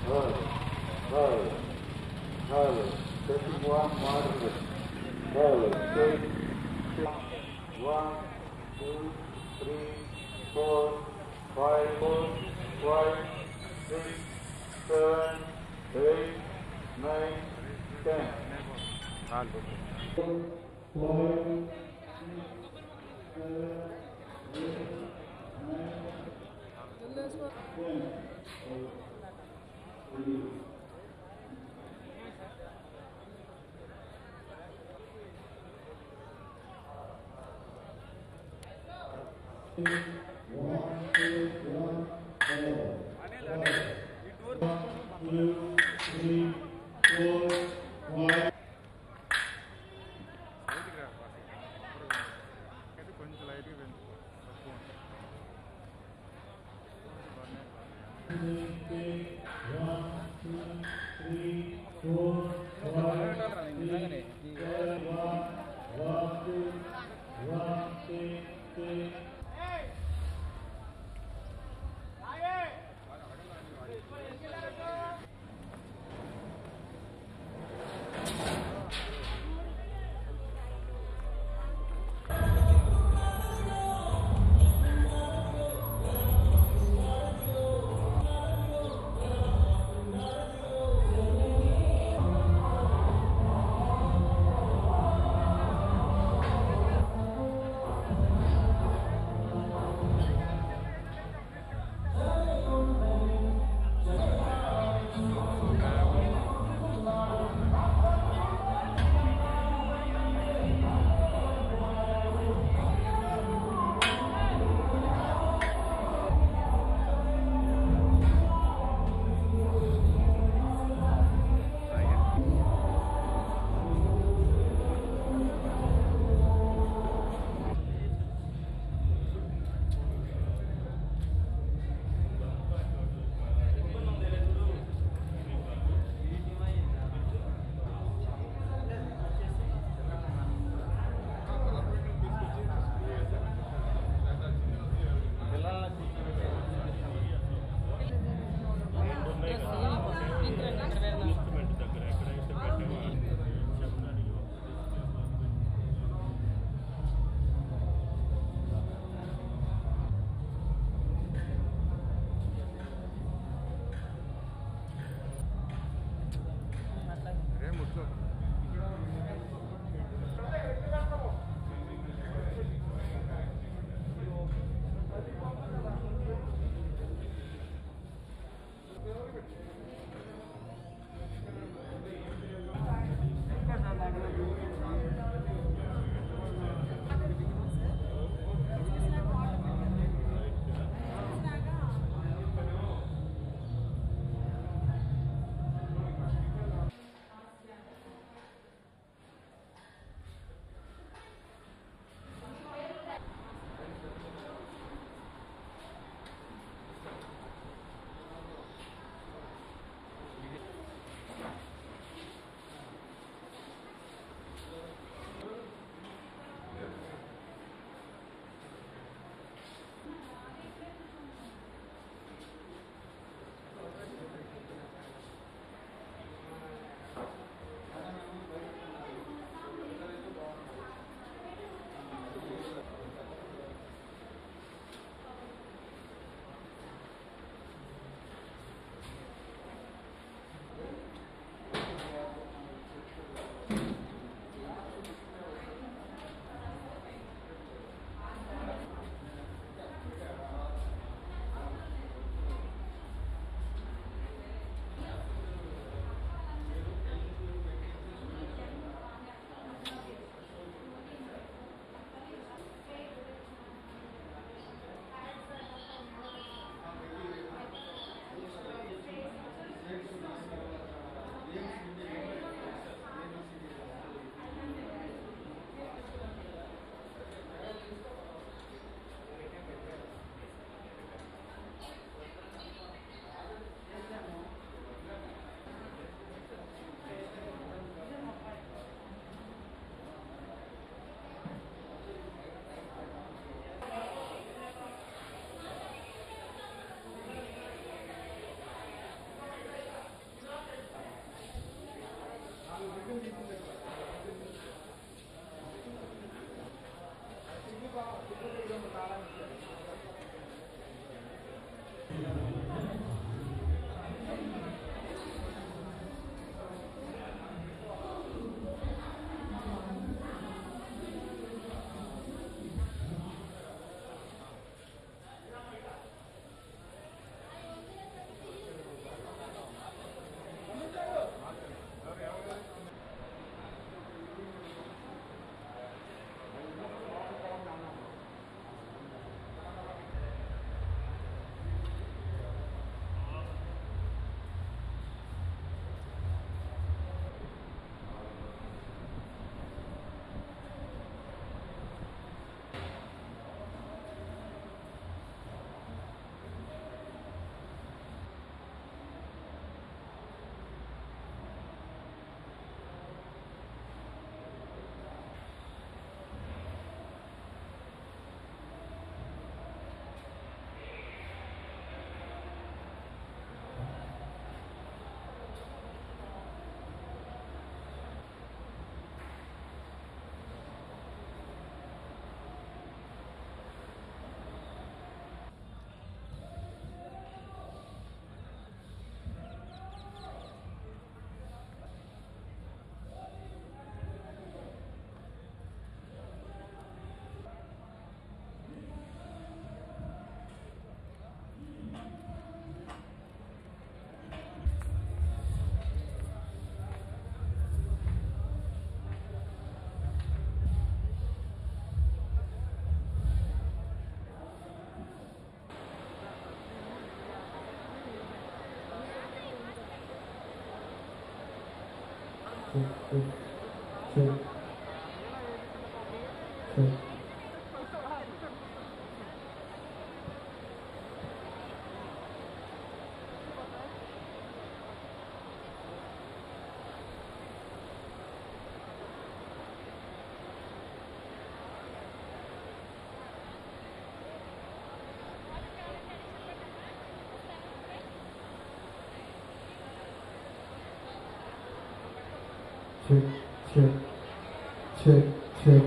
Right. Right. Right. Taking one moderate. Right. Take six. One, two, three, four, five, four, five, six, seven, eight, nine, ten. కొంచెం లైట్గా పెంచు తక్కువ Right. check, check, check, check.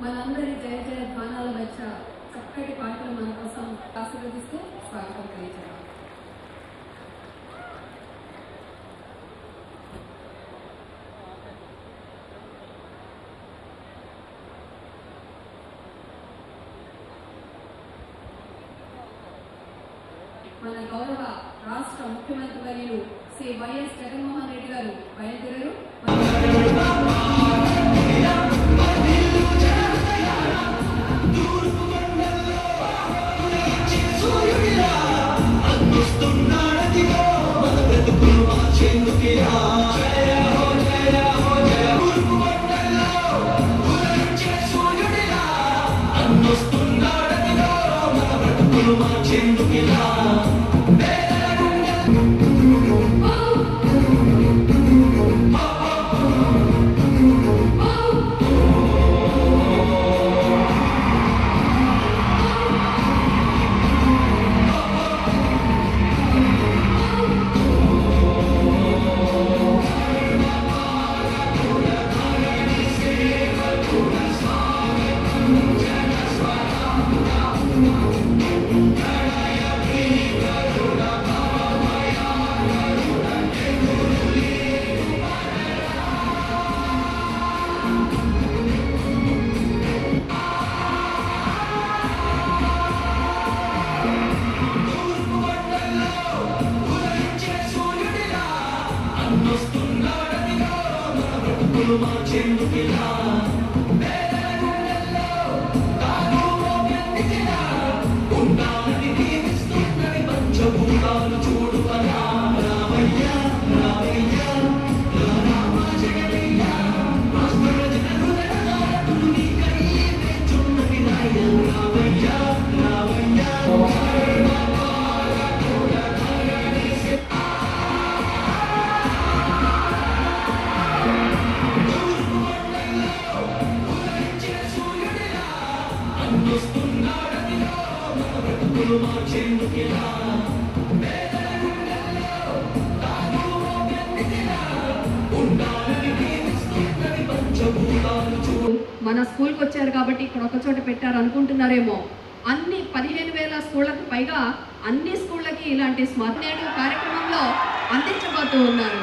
మనందరి జయ జయ ధ్వానాల మధ్య చక్కటి పాటలు మన కోసం ఆశీర్వదిస్తూ స్వాగతం తెలియజేయాలి మన గౌరవ రాష్ట్ర ముఖ్యమంత్రి వర్యులు శ్రీ వైఎస్ జగన్మోహన్ రెడ్డి గారు బయలుదేరారు మన స్కూల్కి వచ్చారు కాబట్టి ఇక్కడ ఒక చోట పెట్టారు అనుకుంటున్నారేమో అన్ని పదిహేను వేల స్కూళ్ళకి పైగా అన్ని స్కూళ్ళకి ఇలాంటి స్మార్ట్ నేడు కార్యక్రమంలో అందించబోతూ ఉన్నారు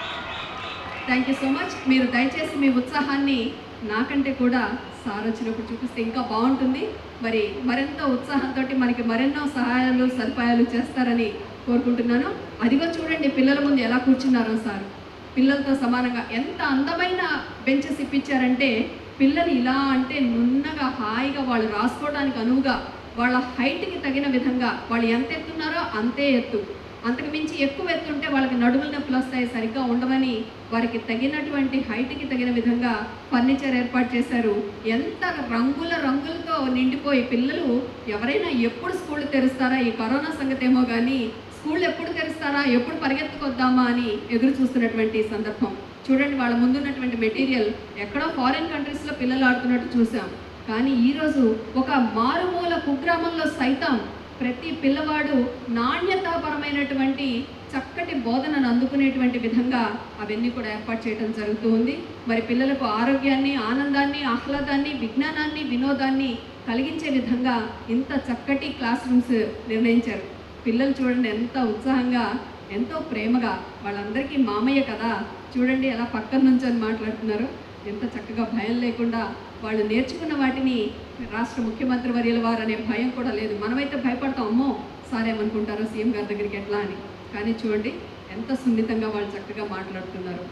థ్యాంక్ యూ సో మచ్ మీరు దయచేసి మీ ఉత్సాహాన్ని నాకంటే కూడా సార్ వచ్చినప్పుడు చూపిస్తే ఇంకా బాగుంటుంది మరి మరింత ఉత్సాహంతో మనకి మరెన్నో సహాయాలు సదుపాయాలు చేస్తారని కోరుకుంటున్నాను అదిగో చూడండి పిల్లల ముందు ఎలా కూర్చున్నారో సార్ పిల్లలతో సమానంగా ఎంత అందమైన బెంచెస్ ఇప్పించారంటే పిల్లలు ఇలా అంటే నున్నగా హాయిగా వాళ్ళు రాసుకోవడానికి అనువుగా వాళ్ళ హైట్కి తగిన విధంగా వాళ్ళు ఎంత ఎత్తున్నారో అంతే ఎత్తు అంతకు మించి ఎక్కువ ఎత్తుంటే వాళ్ళకి నడుముల నొప్పులు వస్తాయి సరిగ్గా ఉండవని వారికి తగినటువంటి హైట్కి తగిన విధంగా ఫర్నిచర్ ఏర్పాటు చేశారు ఎంత రంగుల రంగులతో నిండిపోయి పిల్లలు ఎవరైనా ఎప్పుడు స్కూల్ తెరుస్తారా ఈ కరోనా సంగతి ఏమో కానీ స్కూల్ ఎప్పుడు తెరుస్తారా ఎప్పుడు పరిగెత్తుకొద్దామా అని ఎదురు చూస్తున్నటువంటి సందర్భం చూడండి వాళ్ళ ముందున్నటువంటి మెటీరియల్ ఎక్కడో ఫారిన్ కంట్రీస్లో పిల్లలు ఆడుతున్నట్టు చూసాం కానీ ఈరోజు ఒక మారుమూల కుగ్రామంలో సైతం ప్రతి పిల్లవాడు నాణ్యతాపరమైనటువంటి చక్కటి బోధనను అందుకునేటువంటి విధంగా అవన్నీ కూడా ఏర్పాటు చేయడం జరుగుతూ ఉంది మరి పిల్లలకు ఆరోగ్యాన్ని ఆనందాన్ని ఆహ్లాదాన్ని విజ్ఞానాన్ని వినోదాన్ని కలిగించే విధంగా ఇంత చక్కటి క్లాస్ రూమ్స్ నిర్ణయించారు పిల్లలు చూడండి ఎంత ఉత్సాహంగా ఎంతో ప్రేమగా వాళ్ళందరికీ మామయ్య కదా చూడండి ఎలా పక్కన నుంచొని మాట్లాడుతున్నారు ఎంత చక్కగా భయం లేకుండా వాళ్ళు నేర్చుకున్న వాటిని రాష్ట్ర ముఖ్యమంత్రి వర్యుల వారు అనే భయం కూడా లేదు మనమైతే భయపడతాం అమ్మో సార్ ఏమనుకుంటారో సీఎం గారి దగ్గరికి ఎట్లా అని కానీ చూడండి ఎంత సున్నితంగా వాళ్ళు చక్కగా మాట్లాడుతున్నారు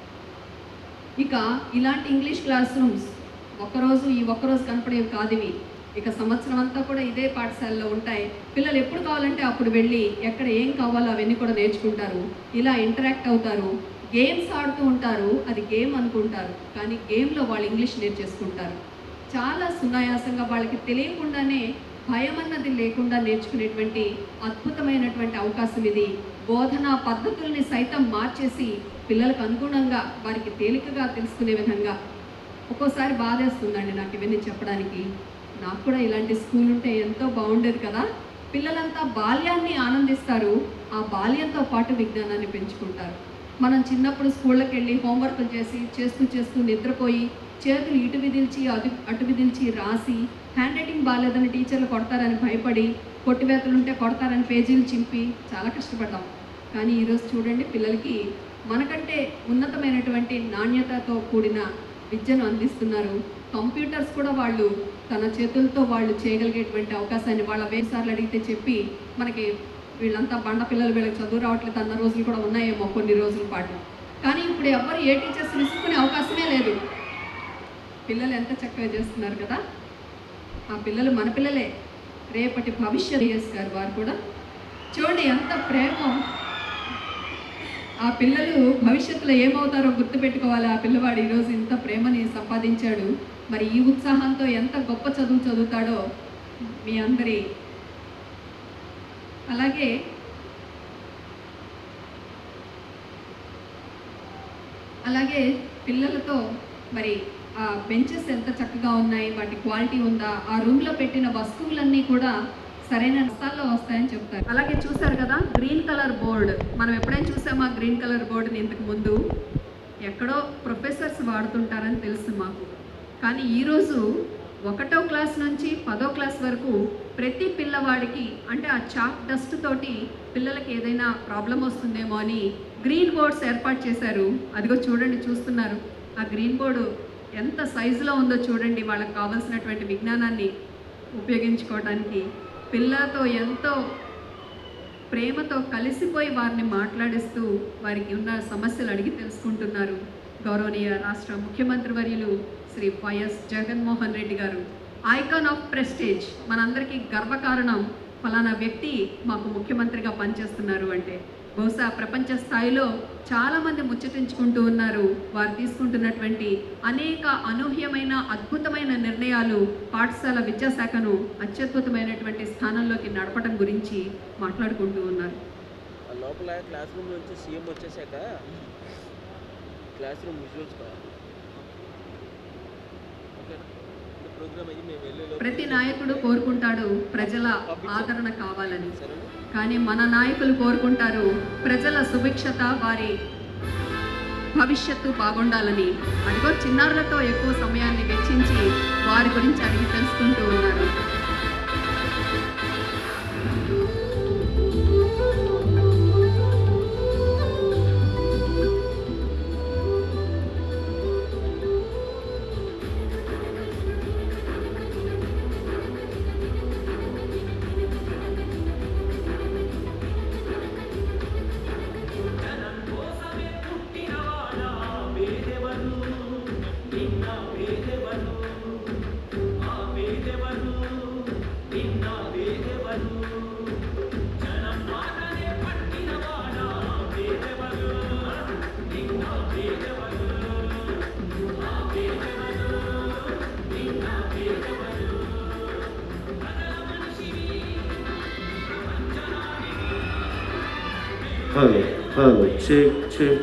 ఇక ఇలాంటి ఇంగ్లీష్ క్లాస్ రూమ్స్ ఒక్కరోజు ఈ ఒక్కరోజు కనపడేవి కాదు ఇవి ఇక సంవత్సరం అంతా కూడా ఇదే పాఠశాలలో ఉంటాయి పిల్లలు ఎప్పుడు కావాలంటే అప్పుడు వెళ్ళి ఎక్కడ ఏం కావాలో అవన్నీ కూడా నేర్చుకుంటారు ఇలా ఇంటరాక్ట్ అవుతారు గేమ్స్ ఆడుతూ ఉంటారు అది గేమ్ అనుకుంటారు కానీ గేమ్లో వాళ్ళు ఇంగ్లీష్ నేర్చేసుకుంటారు చాలా సునాయాసంగా వాళ్ళకి తెలియకుండానే భయం అన్నది లేకుండా నేర్చుకునేటువంటి అద్భుతమైనటువంటి అవకాశం ఇది బోధనా పద్ధతుల్ని సైతం మార్చేసి పిల్లలకు అనుగుణంగా వారికి తేలికగా తెలుసుకునే విధంగా ఒక్కోసారి బాధేస్తుందండి నాకు ఇవన్నీ చెప్పడానికి నాకు కూడా ఇలాంటి స్కూల్ ఉంటే ఎంతో బాగుండేది కదా పిల్లలంతా బాల్యాన్ని ఆనందిస్తారు ఆ బాల్యంతో పాటు విజ్ఞానాన్ని పెంచుకుంటారు మనం చిన్నప్పుడు స్కూళ్ళకి వెళ్ళి హోంవర్క్లు చేసి చేస్తూ చేస్తూ నిద్రపోయి చేతులు ఇటు విదిల్చి అటు అటు విదిల్చి రాసి హ్యాండ్ రైటింగ్ బాగాలేదని టీచర్లు కొడతారని భయపడి కొట్టివేతలు ఉంటే కొడతారని పేజీలు చింపి చాలా కష్టపడ్డాం కానీ ఈరోజు చూడండి పిల్లలకి మనకంటే ఉన్నతమైనటువంటి నాణ్యతతో కూడిన విద్యను అందిస్తున్నారు కంప్యూటర్స్ కూడా వాళ్ళు తన చేతులతో వాళ్ళు చేయగలిగేటువంటి అవకాశాన్ని వాళ్ళ వేసార్లు అడిగితే చెప్పి మనకి వీళ్ళంతా బండ పిల్లలు వీళ్ళకి చదువు రావట్లేదు అన్న రోజులు కూడా ఉన్నాయేమో కొన్ని రోజుల పాటు కానీ ఇప్పుడు ఎవ్వరు ఏ టీచర్స్ విసుక్కునే అవకాశమే లేదు పిల్లలు ఎంత చక్కగా చేస్తున్నారు కదా ఆ పిల్లలు మన పిల్లలే రేపటి భవిష్యత్ ఎస్ గారు వారు కూడా చూడండి ఎంత ప్రేమ ఆ పిల్లలు భవిష్యత్తులో ఏమవుతారో గుర్తుపెట్టుకోవాలి ఆ పిల్లవాడు ఈరోజు ఇంత ప్రేమని సంపాదించాడు మరి ఈ ఉత్సాహంతో ఎంత గొప్ప చదువు చదువుతాడో మీ అందరి అలాగే అలాగే పిల్లలతో మరి ఆ బెంచెస్ ఎంత చక్కగా ఉన్నాయి వాటి క్వాలిటీ ఉందా ఆ రూమ్లో పెట్టిన వస్తువులన్నీ కూడా సరైన స్థాల్లో వస్తాయని చెప్తారు అలాగే చూసారు కదా గ్రీన్ కలర్ బోర్డ్ మనం ఎప్పుడైనా చూసామా గ్రీన్ కలర్ బోర్డుని ఇంతకు ముందు ఎక్కడో ప్రొఫెసర్స్ వాడుతుంటారని తెలుసు మాకు కానీ ఈరోజు ఒకటో క్లాస్ నుంచి పదో క్లాస్ వరకు ప్రతి పిల్లవాడికి అంటే ఆ చాక్ డస్ట్ తోటి పిల్లలకి ఏదైనా ప్రాబ్లం వస్తుందేమో అని గ్రీన్ బోర్డ్స్ ఏర్పాటు చేశారు అదిగో చూడండి చూస్తున్నారు ఆ గ్రీన్ బోర్డు ఎంత సైజులో ఉందో చూడండి వాళ్ళకి కావాల్సినటువంటి విజ్ఞానాన్ని ఉపయోగించుకోవడానికి పిల్లలతో ఎంతో ప్రేమతో కలిసిపోయి వారిని మాట్లాడిస్తూ వారికి ఉన్న సమస్యలు అడిగి తెలుసుకుంటున్నారు గౌరవనీయ రాష్ట్ర ముఖ్యమంత్రి వర్యులు శ్రీ వైఎస్ జగన్మోహన్ రెడ్డి గారు ఐకాన్ ఆఫ్ ప్రెస్టేజ్ మనందరికీ గర్వకారణం ఫలానా వ్యక్తి మాకు ముఖ్యమంత్రిగా పనిచేస్తున్నారు అంటే బహుశా ప్రపంచ స్థాయిలో చాలామంది ముచ్చటించుకుంటూ ఉన్నారు వారు తీసుకుంటున్నటువంటి అనేక అనూహ్యమైన అద్భుతమైన నిర్ణయాలు పాఠశాల విద్యాశాఖను అత్యద్భుతమైనటువంటి స్థానంలోకి నడపడం గురించి మాట్లాడుకుంటూ ఉన్నారు ఆ లోపల క్లాస్ రూమ్ నుంచి సీఎం వచ్చేసాక క్లాస్ రూమ్ విజువల్స్ కావాలి ఓకేనా ప్రోగ్రామ్ అయ్యి మేము వెళ్ళే లోపు ప్రతి నాయకుడు కోరుకుంటాడు ప్రజల ఆదరణ కావాలని సరేనా కానీ మన నాయకులు కోరుకుంటారు ప్రజల సుభిక్షత వారి భవిష్యత్తు బాగుండాలని అదిగో చిన్నారులతో ఎక్కువ సమయాన్ని వెచ్చించి వారి గురించి అడిగి తెలుసుకుంటూ ఉన్నారు హలో హలో చెక్ చెక్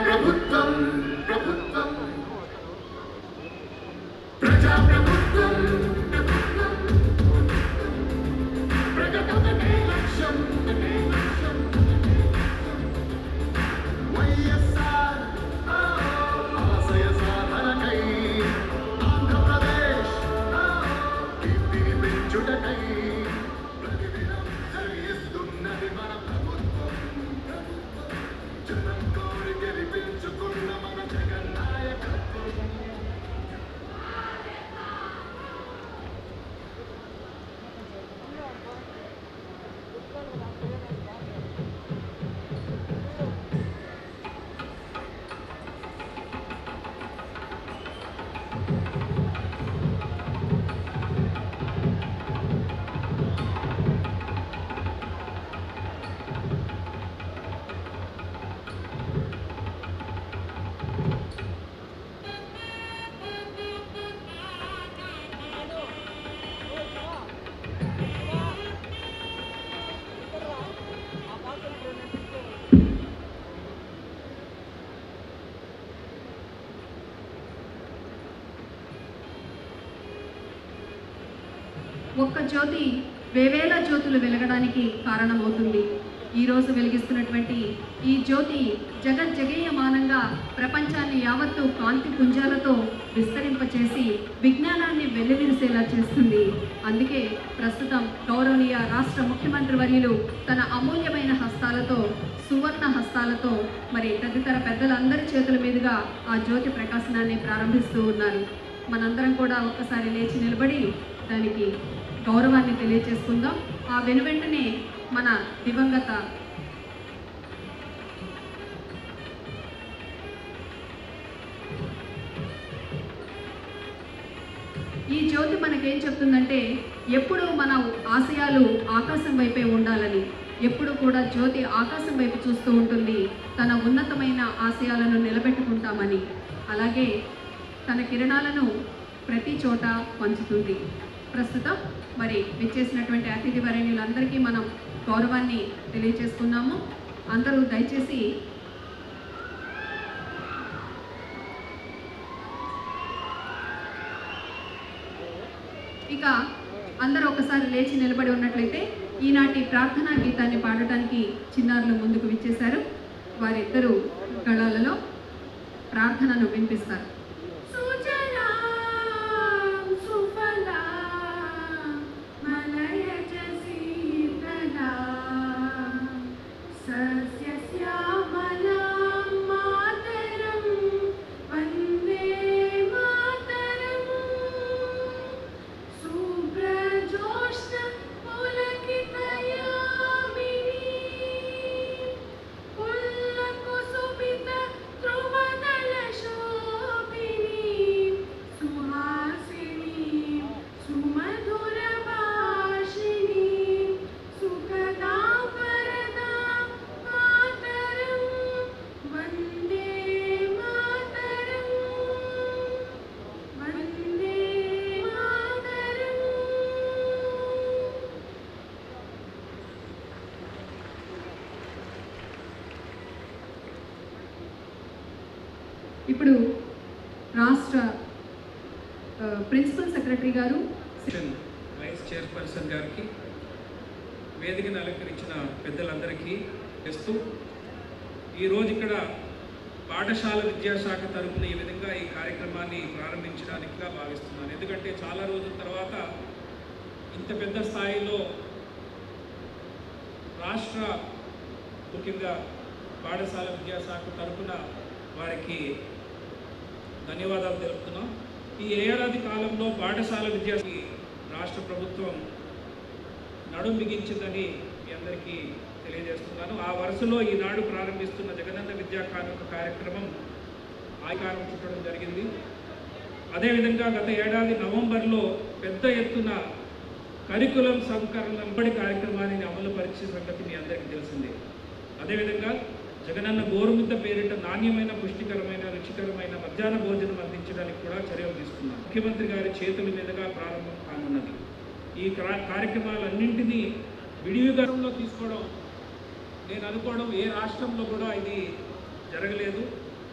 ప్రభుత్వం ప్రభుత్వం ప్రజా ప్రభుత్వం ప్రభుత్వం ప్రగతొకటే లక్ష్యం ఒకటే లక్ష్యం వైఎస్ఆర్ ఆశయ సాధనకై ఆంధ్రప్రదేశ్ కీర్తిని పెంచుటకై ప్రతిదినం జరిగిస్తున్నది మన ప్రభుత్వం జనం కోరి గెలిపించుకున్న మన జగన్ నాయకత్వం ఒక్క జ్యోతి వేవేల జ్యోతులు వెలగడానికి కారణమవుతుంది ఈ రోజు వెలిగిస్తున్నటువంటి ఈ జ్యోతి జగజ్జగేయమానంగా ప్రపంచాన్ని యావత్తు కాంతి పుంజాలతో విస్తరింపచేసి విజ్ఞానాన్ని వెల్లివిరిసేలా చేస్తుంది అందుకే ప్రస్తుతం గౌరవనీయ రాష్ట్ర ముఖ్యమంత్రి వర్యులు తన అమూల్యమైన హస్తాలతో సువర్ణ హస్తాలతో మరి తదితర పెద్దలందరి చేతుల మీదుగా ఆ జ్యోతి ప్రకాశనాన్ని ప్రారంభిస్తూ ఉన్నారు మనందరం కూడా ఒక్కసారి లేచి నిలబడి దానికి గౌరవాన్ని తెలియచేసుకుందాం ఆ వెనువెంటనే మన దివంగత ఈ జ్యోతి మనకేం చెప్తుందంటే ఎప్పుడు మన ఆశయాలు ఆకాశం వైపే ఉండాలని ఎప్పుడు కూడా జ్యోతి ఆకాశం వైపు చూస్తూ ఉంటుంది తన ఉన్నతమైన ఆశయాలను నిలబెట్టుకుంటామని అలాగే తన కిరణాలను ప్రతి చోట పంచుతుంది ప్రస్తుతం మరి విచ్చేసినటువంటి అతిథి వరేణ్యులందరికీ మనం గౌరవాన్ని తెలియజేసుకున్నాము అందరూ దయచేసి ఇక అందరూ ఒకసారి లేచి నిలబడి ఉన్నట్లయితే ఈనాటి ప్రార్థనా గీతాన్ని పాడటానికి చిన్నారులు ముందుకు విచ్చేశారు వారిద్దరూ గళాలలో ప్రార్థనను వినిపిస్తారు ఇప్పుడు రాష్ట్ర ఆ, ప్రిన్సిపల్ సెక్రటరీ గారు సెక్షన్ వైస్ చైర్పర్సన్ గారికి వేదికను అలంకరించిన పెద్దలందరికీ తెస్తూ ఈరోజు ఇక్కడ పాఠశాల విద్యాశాఖ తరపున ఈ విధంగా ఈ కార్యక్రమాన్ని ప్రారంభించడానికిగా భావిస్తున్నాను ఎందుకంటే చాలా రోజుల తర్వాత ఇంత పెద్ద స్థాయిలో రాష్ట్ర ముఖ్యంగా పాఠశాల విద్యాశాఖ తరపున వారికి ధన్యవాదాలు తెలుపుతున్నాం ఈ ఏడాది కాలంలో పాఠశాల విద్యాకి రాష్ట్ర ప్రభుత్వం నడుం బిగించిందని మీ అందరికీ తెలియజేస్తున్నాను ఆ వరుసలో ఈనాడు ప్రారంభిస్తున్న జగనన్న విద్యా కానుక కార్యక్రమం ఆకారం చుట్టడం జరిగింది అదేవిధంగా గత ఏడాది నవంబర్లో పెద్ద ఎత్తున కరికులం సంకలనం బడి కార్యక్రమాన్ని అమలు పరిచే సంగతి మీ అందరికీ తెలిసిందే అదేవిధంగా జగనన్న గోరుముద్ద పేరిట నాణ్యమైన పుష్టికరమైన రుచికరమైన మధ్యాహ్న భోజనం అందించడానికి కూడా చర్యలు తీసుకున్నాం ముఖ్యమంత్రి గారి చేతుల మీదుగా ప్రారంభం కానున్నది ఈ క్రా- కార్యక్రమాలన్నింటినీ విడివిగరంలో తీసుకోవడం నేను అనుకోవడం ఏ రాష్ట్రంలో కూడా ఇది జరగలేదు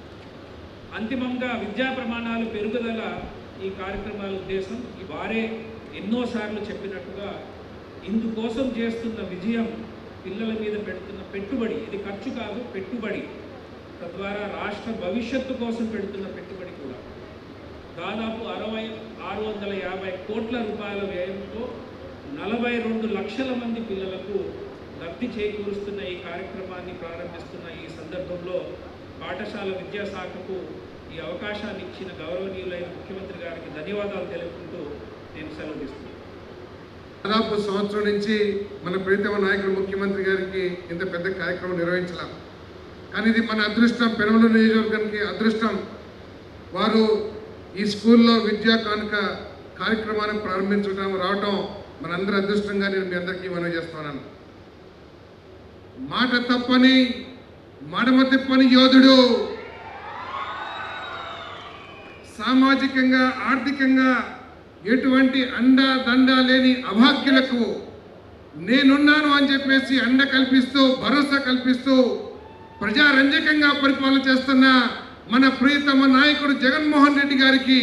అంతిమంగా విద్యా ప్రమాణాలు పెరుగుదల ఈ కార్యక్రమాల ఉద్దేశం వారే ఎన్నోసార్లు చెప్పినట్టుగా ఇందుకోసం చేస్తున్న విజయం పిల్లల మీద పెడుతున్న పెట్టుబడి ఇది ఖర్చు కాదు పెట్టుబడి తద్వారా రాష్ట్ర భవిష్యత్తు కోసం పెడుతున్న పెట్టుబడి కూడా దాదాపు అరవై ఆరు వందల యాభై కోట్ల రూపాయల వ్యయంతో నలభై రెండు లక్షల మంది పిల్లలకు లబ్ధి చేకూరుస్తున్న ఈ కార్యక్రమాన్ని ప్రారంభిస్తున్న ఈ సందర్భంలో పాఠశాల విద్యాశాఖకు ఈ అవకాశాన్ని ఇచ్చిన గౌరవనీయులైన ముఖ్యమంత్రి గారికి ధన్యవాదాలు తెలుపుకుంటూ నేను సెలవు తీసుకున్నాను దాదాపు సంవత్సరం నుంచి మన ప్రీతమ నాయకుడు ముఖ్యమంత్రి గారికి ఇంత పెద్ద కార్యక్రమం నిర్వహించలేం కానీ ఇది మన అదృష్టం పెనమలూరు నియోజకవర్గానికి అదృష్టం వారు ఈ స్కూల్లో విద్యా కానుక కార్యక్రమాన్ని ప్రారంభించడం రావటం మనందరి అదృష్టంగా నేను మీ అందరికీ మనవి చేస్తున్నాను మాట తప్పని మడమ తిప్పని యోధుడు సామాజికంగా ఆర్థికంగా ఎటువంటి అండ దండ లేని అభాగ్యులకు నేనున్నాను అని చెప్పేసి అండ కల్పిస్తూ భరోసా కల్పిస్తూ ప్రజారంజకంగా పరిపాలన చేస్తున్న మన ప్రియతమ నాయకుడు జగన్మోహన్ రెడ్డి గారికి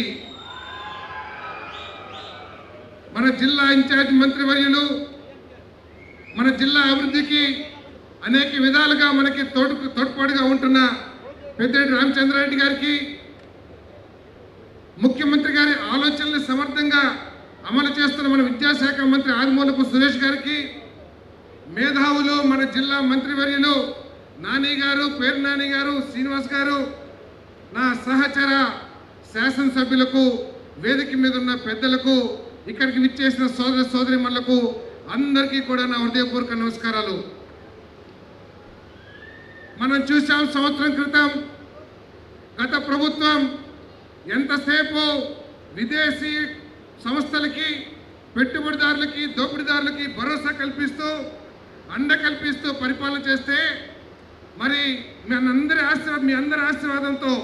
మన జిల్లా ఇన్ఛార్జ్ మంత్రివర్యులు మన జిల్లా అభివృద్ధికి అనేక విధాలుగా మనకి తోడు తోడ్పాటుగా ఉంటున్న పెద్దిరెడ్డి రామచంద్రారెడ్డి గారికి ముఖ్యమంత్రి గారి ఆలోచనలు సమర్థంగా అమలు చేస్తున్న మన విద్యాశాఖ మంత్రి ఆదిమూలపు సురేష్ గారికి మేధావులు మన జిల్లా మంత్రివర్యులు నాని గారు పేరు నాని గారు శ్రీనివాస్ గారు నా సహచర శాసనసభ్యులకు వేదిక మీద ఉన్న పెద్దలకు ఇక్కడికి విచ్చేసిన సోదర సోదరిమణులకు అందరికీ కూడా నా హృదయపూర్వక నమస్కారాలు మనం చూసాం సంవత్సరం క్రితం గత ప్రభుత్వం ఎంతసేపు విదేశీ సంస్థలకి పెట్టుబడిదారులకి దోపిడీదారులకి భరోసా కల్పిస్తూ అండ కల్పిస్తూ పరిపాలన చేస్తే మరి మనందరి ఆశీర్వాదం మీ అందరి ఆశీర్వాదంతో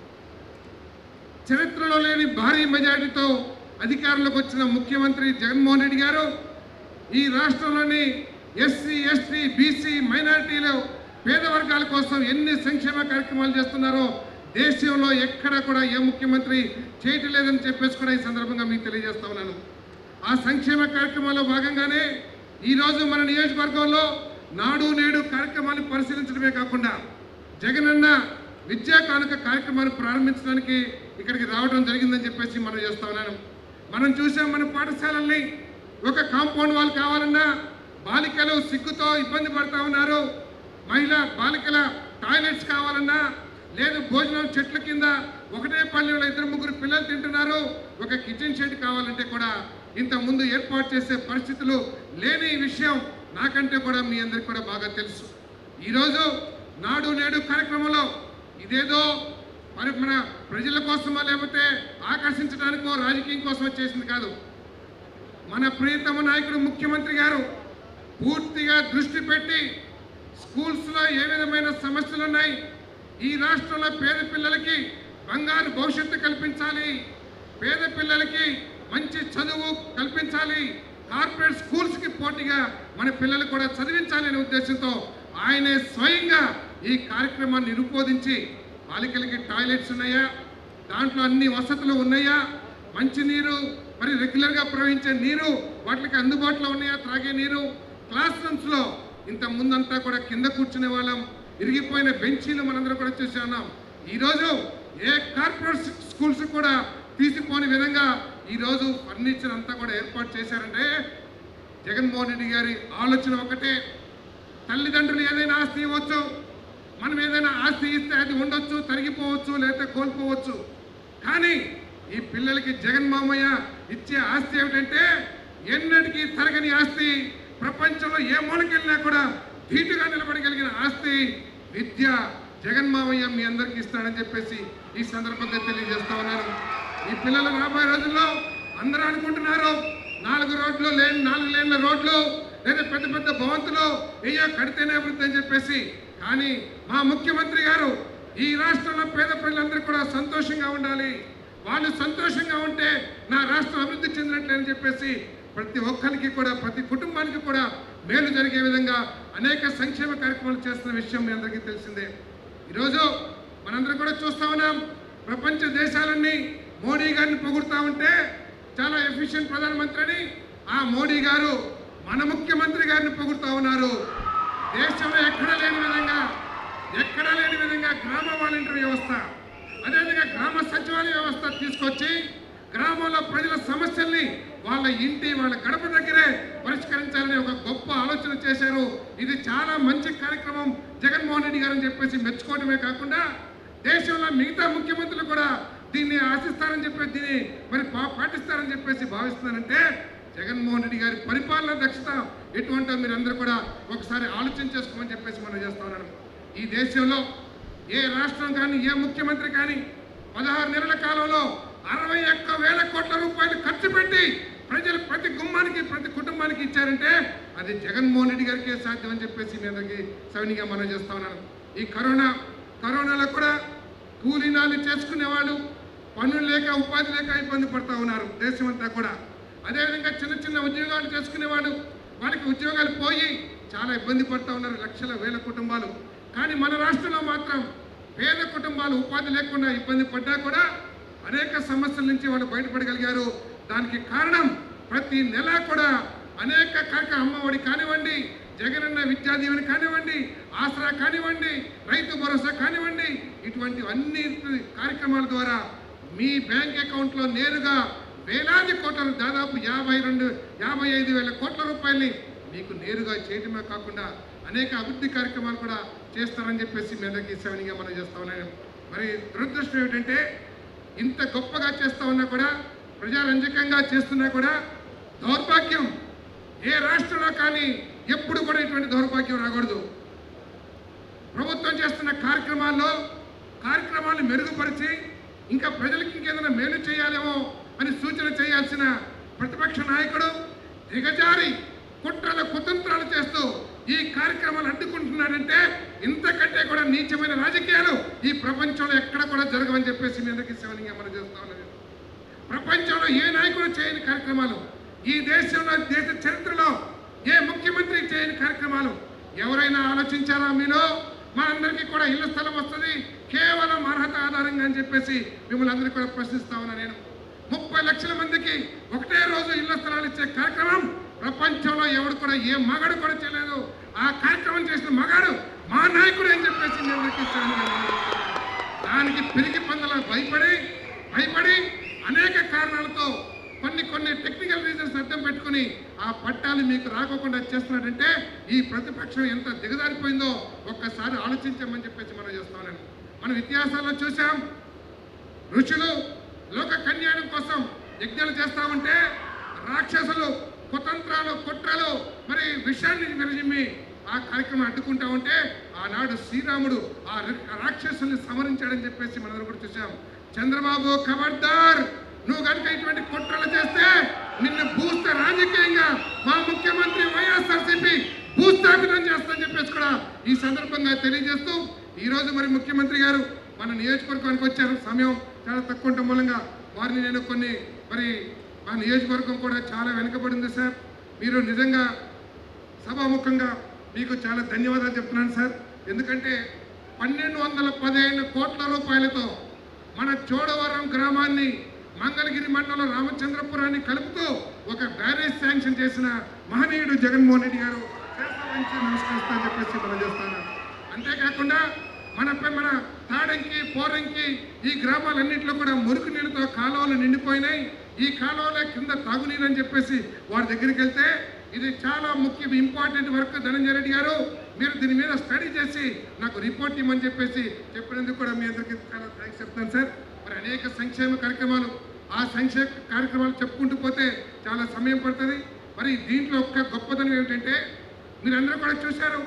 చరిత్రలో లేని భారీ మెజారిటీతో అధికారంలోకి వచ్చిన ముఖ్యమంత్రి జగన్మోహన్ రెడ్డి గారు ఈ రాష్ట్రంలోని ఎస్సీ ఎస్టీ బీసీ మైనారిటీలు పేద వర్గాల కోసం ఎన్ని సంక్షేమ కార్యక్రమాలు చేస్తున్నారో దేశంలో ఎక్కడ కూడా ఏ ముఖ్యమంత్రి చేయటం లేదని చెప్పేసి కూడా ఈ సందర్భంగా మీకు తెలియజేస్తా ఉన్నాను ఆ సంక్షేమ కార్యక్రమాల్లో భాగంగానే ఈరోజు మన నియోజకవర్గంలో నాడు నేడు కార్యక్రమాన్ని పరిశీలించడమే కాకుండా జగనన్న విద్యా కానుక కార్యక్రమాన్ని ప్రారంభించడానికి ఇక్కడికి రావడం జరిగిందని చెప్పేసి మనం చేస్తా ఉన్నాను మనం చూసాం మన పాఠశాలల్ని ఒక కాంపౌండ్ వాల్ కావాలన్నా బాలికలు సిగ్గుతో ఇబ్బంది పడతా ఉన్నారు మహిళా బాలికల టాయిలెట్స్ కావాలన్నా లేదు భోజనం చెట్ల కింద ఒకటే పల్లెలో ఇద్దరు ముగ్గురు పిల్లలు తింటున్నారు ఒక కిచెన్ షెడ్ కావాలంటే కూడా ఇంత ముందు ఏర్పాటు చేసే పరిస్థితులు లేని ఈ విషయం నాకంటే కూడా మీ అందరికి కూడా బాగా తెలుసు ఈరోజు నాడు నేడు కార్యక్రమంలో ఇదేదో మరి మన ప్రజల కోసమో లేకపోతే ఆకర్షించడానికో రాజకీయం కోసమో చేసింది కాదు మన ప్రియతమ నాయకుడు ముఖ్యమంత్రి గారు పూర్తిగా దృష్టి పెట్టి స్కూల్స్లో ఏ విధమైన సమస్యలు ఉన్నాయి ఈ రాష్ట్రంలో పేద పిల్లలకి బంగారు భవిష్యత్తు కల్పించాలి పేద పిల్లలకి మంచి చదువు కల్పించాలి కార్పొరేట్ స్కూల్స్కి పోటీగా మన పిల్లలు కూడా చదివించాలి అనే ఉద్దేశంతో ఆయనే స్వయంగా ఈ కార్యక్రమాన్ని నిరూపోదించి బాలికలకి టాయిలెట్స్ ఉన్నాయా దాంట్లో అన్ని వసతులు ఉన్నాయా మంచినీరు మరి రెగ్యులర్గా ప్రవహించే నీరు వాటికి అందుబాటులో ఉన్నాయా త్రాగే నీరు క్లాస్ రూమ్స్లో ఇంత ముందంతా కూడా కింద కూర్చునే వాళ్ళం ఇరిగిపోయిన బెంచీలు మనందరం కూడా చూసి ఉన్నాం ఈరోజు ఏ కార్పొరేట్ స్కూల్స్ కూడా తీసిపోని విధంగా ఈరోజు ఫర్నిచర్ అంతా కూడా ఏర్పాటు చేశారంటే జగన్మోహన్ రెడ్డి గారి ఆలోచన ఒకటే తల్లిదండ్రులు ఏదైనా ఆస్తి ఇవ్వచ్చు మనం ఏదైనా ఆస్తి ఇస్తే అది ఉండొచ్చు తరిగిపోవచ్చు లేకపోతే కోల్పోవచ్చు కానీ ఈ పిల్లలకి జగన్ మామయ్య ఇచ్చే ఆస్తి ఏమిటంటే ఎన్నటికీ తరగని ఆస్తి ప్రపంచంలో ఏ మూలకెళ్ళినా కూడా ధీటుగా నిలబడగలిగిన ఆస్తి విద్య జగన్ మామయ్య మీ అందరికీ ఇస్తాడని చెప్పేసి ఈ సందర్భంగా తెలియజేస్తా ఉన్నాను ఈ పిల్లలు రాబోయే రోజుల్లో అందరూ అనుకుంటున్నారు నాలుగు రోడ్లు లేని నాలుగు లేన్ల రోడ్లు లేదా పెద్ద పెద్ద భవంతులు ఏయో కడితేనే అభివృద్ధి అని చెప్పేసి కానీ మా ముఖ్యమంత్రి గారు ఈ రాష్ట్రంలో పేద ప్రజలందరూ కూడా సంతోషంగా ఉండాలి వాళ్ళు సంతోషంగా ఉంటే నా రాష్ట్రం అభివృద్ధి చెందినట్లే అని చెప్పేసి ప్రతి ఒక్కరికి కూడా ప్రతి కుటుంబానికి కూడా మేలు జరిగే విధంగా అనేక సంక్షేమ కార్యక్రమాలు చేస్తున్న విషయం మీ అందరికీ తెలిసిందే ఈరోజు మనందరం కూడా చూస్తా ఉన్నాం ప్రపంచ దేశాలన్నీ మోడీ గారిని పొగుడుతూ ఉంటే చాలా ఎఫిషియెంట్ ప్రధానమంత్రి అని ఆ మోడీ గారు మన ముఖ్యమంత్రి గారిని పొగుడుతూ ఉన్నారు దేశంలో ఎక్కడ లేని విధంగా ఎక్కడ లేని విధంగా గ్రామ వాలంటీర్ వ్యవస్థ అదేవిధంగా గ్రామ సచివాలయ వ్యవస్థ తీసుకొచ్చి గ్రామంలో ప్రజల సమస్యల్ని వాళ్ళ ఇంటి వాళ్ళ గడప దగ్గరే పరిష్కరించాలని ఒక గొప్ప ఆలోచన చేశారు ఇది చాలా మంచి కార్యక్రమం జగన్మోహన్ రెడ్డి గారు అని చెప్పేసి మెచ్చుకోవడమే కాకుండా దేశంలో మిగతా ముఖ్యమంత్రులు కూడా దీన్ని ఆశిస్తారని చెప్పేసి దీన్ని మరి పా- పాటిస్తారని చెప్పేసి భావిస్తున్నారంటే జగన్మోహన్ రెడ్డి గారి పరిపాలన దక్షత ఎటువంటో మీరు అందరూ కూడా ఒకసారి ఆలోచన చేసుకోమని చెప్పేసి మనం చేస్తా ఉన్నాను ఈ దేశంలో ఏ రాష్ట్రం కానీ ఏ ముఖ్యమంత్రి కానీ పదహారు నెలల కాలంలో అరవై ఒక్క వేల కోట్ల రూపాయలు ఖర్చు పెట్టి ప్రజలు ప్రతి గుమ్మానికి ప్రతి కుటుంబానికి ఇచ్చారంటే అది జగన్మోహన్ రెడ్డి గారికే సాధ్యం అని చెప్పేసి మీ అందరికీ సవినిగా మనం చేస్తా ఉన్నాను ఈ కరోనా కరోనాలో కూడా కూలీనాలు చేసుకునేవాళ్ళు పనులు లేక ఉపాధి లేక ఇబ్బంది పడతా ఉన్నారు దేశమంతా కూడా అదేవిధంగా చిన్న చిన్న ఉద్యోగాలు చేసుకునేవాడు వాళ్ళకి ఉద్యోగాలు పోయి చాలా ఇబ్బంది పడతా ఉన్నారు లక్షల వేల కుటుంబాలు కానీ మన రాష్ట్రంలో మాత్రం పేద కుటుంబాలు ఉపాధి లేకుండా ఇబ్బంది పడ్డా కూడా అనేక సమస్యల నుంచి వాళ్ళు బయటపడగలిగారు దానికి కారణం ప్రతి నెల కూడా అనేక కార్యక్రమ అమ్మఒడి కానివ్వండి జగనన్న విద్యా దీవెన కానివ్వండి ఆసరా కానివ్వండి రైతు భరోసా కానివ్వండి ఇటువంటి అన్ని కార్యక్రమాల ద్వారా మీ బ్యాంక్ అకౌంట్లో నేరుగా వేలాది కోట్ల దాదాపు యాభై రెండు యాభై ఐదు వేల కోట్ల రూపాయల్ని మీకు నేరుగా చేయటమే కాకుండా అనేక అభివృద్ధి కార్యక్రమాలు కూడా చేస్తారని చెప్పేసి మీ అందరికీ సెవెన్గా మనం చేస్తా ఉన్నాను మరి దురదృష్టం ఏమిటంటే ఇంత గొప్పగా చేస్తా ఉన్నా కూడా ప్రజారంజకంగా చేస్తున్నా కూడా దౌర్భాగ్యం ఏ రాష్ట్రంలో కానీ ఎప్పుడు కూడా ఇటువంటి దౌర్భాగ్యం రాకూడదు ప్రభుత్వం చేస్తున్న కార్యక్రమాల్లో కార్యక్రమాలను మెరుగుపరిచి ఇంకా ప్రజలకు ఇంకేదైనా మేలు చేయాలేమో అని సూచన చేయాల్సిన ప్రతిపక్ష నాయకుడు దిగజారి కుట్రల కుతంత్రాలు చేస్తూ ఈ కార్యక్రమాలు అడ్డుకుంటున్నాడంటే ఇంతకంటే కూడా నీచమైన రాజకీయాలు ఈ ప్రపంచంలో ఎక్కడ కూడా జరగవని చెప్పేసి మీ అందరికీ శివలింగా మనం చేస్తా ఉన్నాను ప్రపంచంలో ఏ నాయకుడు చేయని కార్యక్రమాలు ఈ దేశంలో దేశ చరిత్రలో ఏ ముఖ్యమంత్రి చేయని కార్యక్రమాలు ఎవరైనా ఆలోచించారా మీలో మనందరికీ కూడా ఇళ్ల స్థలం వస్తుంది కేవలం అర్హత ఆధారంగా అని చెప్పేసి మిమ్మల్ని అందరికీ కూడా ప్రశ్నిస్తా ఉన్నా నేను ముప్పై లక్షల మందికి ఒకటే రోజు ఇళ్ల స్థలాలు ఇచ్చే కార్యక్రమం ప్రపంచంలో ఎవడు కూడా ఏ మగాడు కూడా చేయలేదు ఆ కార్యక్రమం చేసిన మగాడు మా నాయకుడు అని చెప్పేసి నేను అందరికీ ఇస్తాను. దానికి పిరికి పందల భయపడి భయపడి అనేక కారణాలతో కొన్ని కొన్ని టెక్నికల్ రీజన్స్ అర్థం పెట్టుకుని ఆ పట్టాలు మీకు రాకోకుండా చేస్తున్నాడంటే ఈ ప్రతిపక్షం ఎంత దిగజారిపోయిందో ఒక్కసారి ఆలోచించమని చెప్పేసి మనం చేస్తామని మనం ఇతిహాసాల్లో చూసాం ఋషులు లోక కళ్యాణం కోసం యజ్ఞాలు చేస్తా ఉంటే రాక్షసులు కుతంత్రాలు కుట్రలు మరి విషయాన్ని విరజిమ్మి ఆ కార్యక్రమం అడ్డుకుంటా ఉంటే ఆనాడు శ్రీరాముడు ఆ రి- ఆ రాక్షసుల్ని సమరించాడని చెప్పేసి మనందరం కూడా చూసాం చంద్రబాబు ఖబర్దార్ నువ్వు కనుక ఇటువంటి కుట్రలు చేస్తే నిన్ను భూస్థ రాజకీయంగా మా ముఖ్యమంత్రి వైఎస్ఆర్సీపీ భూస్థాపితం చేస్తానని చెప్పేసి కూడా ఈ సందర్భంగా తెలియజేస్తూ ఈ రోజు మరి ముఖ్యమంత్రి గారు మన నియోజకవర్గానికి వచ్చారు సమయం చాలా తక్కువ ఉండటం మూలంగా వారిని నేను కొన్ని మరి మా నియోజకవర్గం కూడా చాలా వెనుకబడింది సార్ మీరు నిజంగా సభాముఖంగా మీకు చాలా ధన్యవాదాలు చెప్తున్నాను సార్ ఎందుకంటే పన్నెండు వందల పదిహేను కోట్ల రూపాయలతో మన చోడవరం గ్రామాన్ని మంగళగిరి మండలం రామచంద్రపురాన్ని కలుపుతూ ఒక బ్యారేజ్ శాంక్షన్ చేసిన మహనీయుడు జగన్మోహన్ రెడ్డి గారు శిరస్సు వంచి నమస్కరిస్తా అని చెప్పేసి మనం చేస్తాను అంతేకాకుండా మన పై- మన తాడంకి పోరంకి ఈ గ్రామాలన్నింటిలో కూడా మురికి నీళ్ళతో కాలువలు నిండిపోయినాయి ఈ కాలువల కింద తాగునీరు అని చెప్పేసి వారి దగ్గరికి వెళ్తే ఇది చాలా ముఖ్య ఇంపార్టెంట్ వర్క్ ధనంజయ రెడ్డి గారు మీరు దీని మీద స్టడీ చేసి నాకు రిపోర్ట్ ఇవ్వమని చెప్పేసి చెప్పినందుకు కూడా మీ అందరికీ చాలా థ్యాంక్స్ చెప్తాను సార్ మరి అనేక సంక్షేమ కార్యక్రమాలు ఆ సంక్షేమ కార్యక్రమాలు చెప్పుకుంటూ పోతే చాలా సమయం పడుతుంది మరి దీంట్లో ఒక్క గొప్పతనం ఏమిటంటే మీరందరూ కూడా చూశారు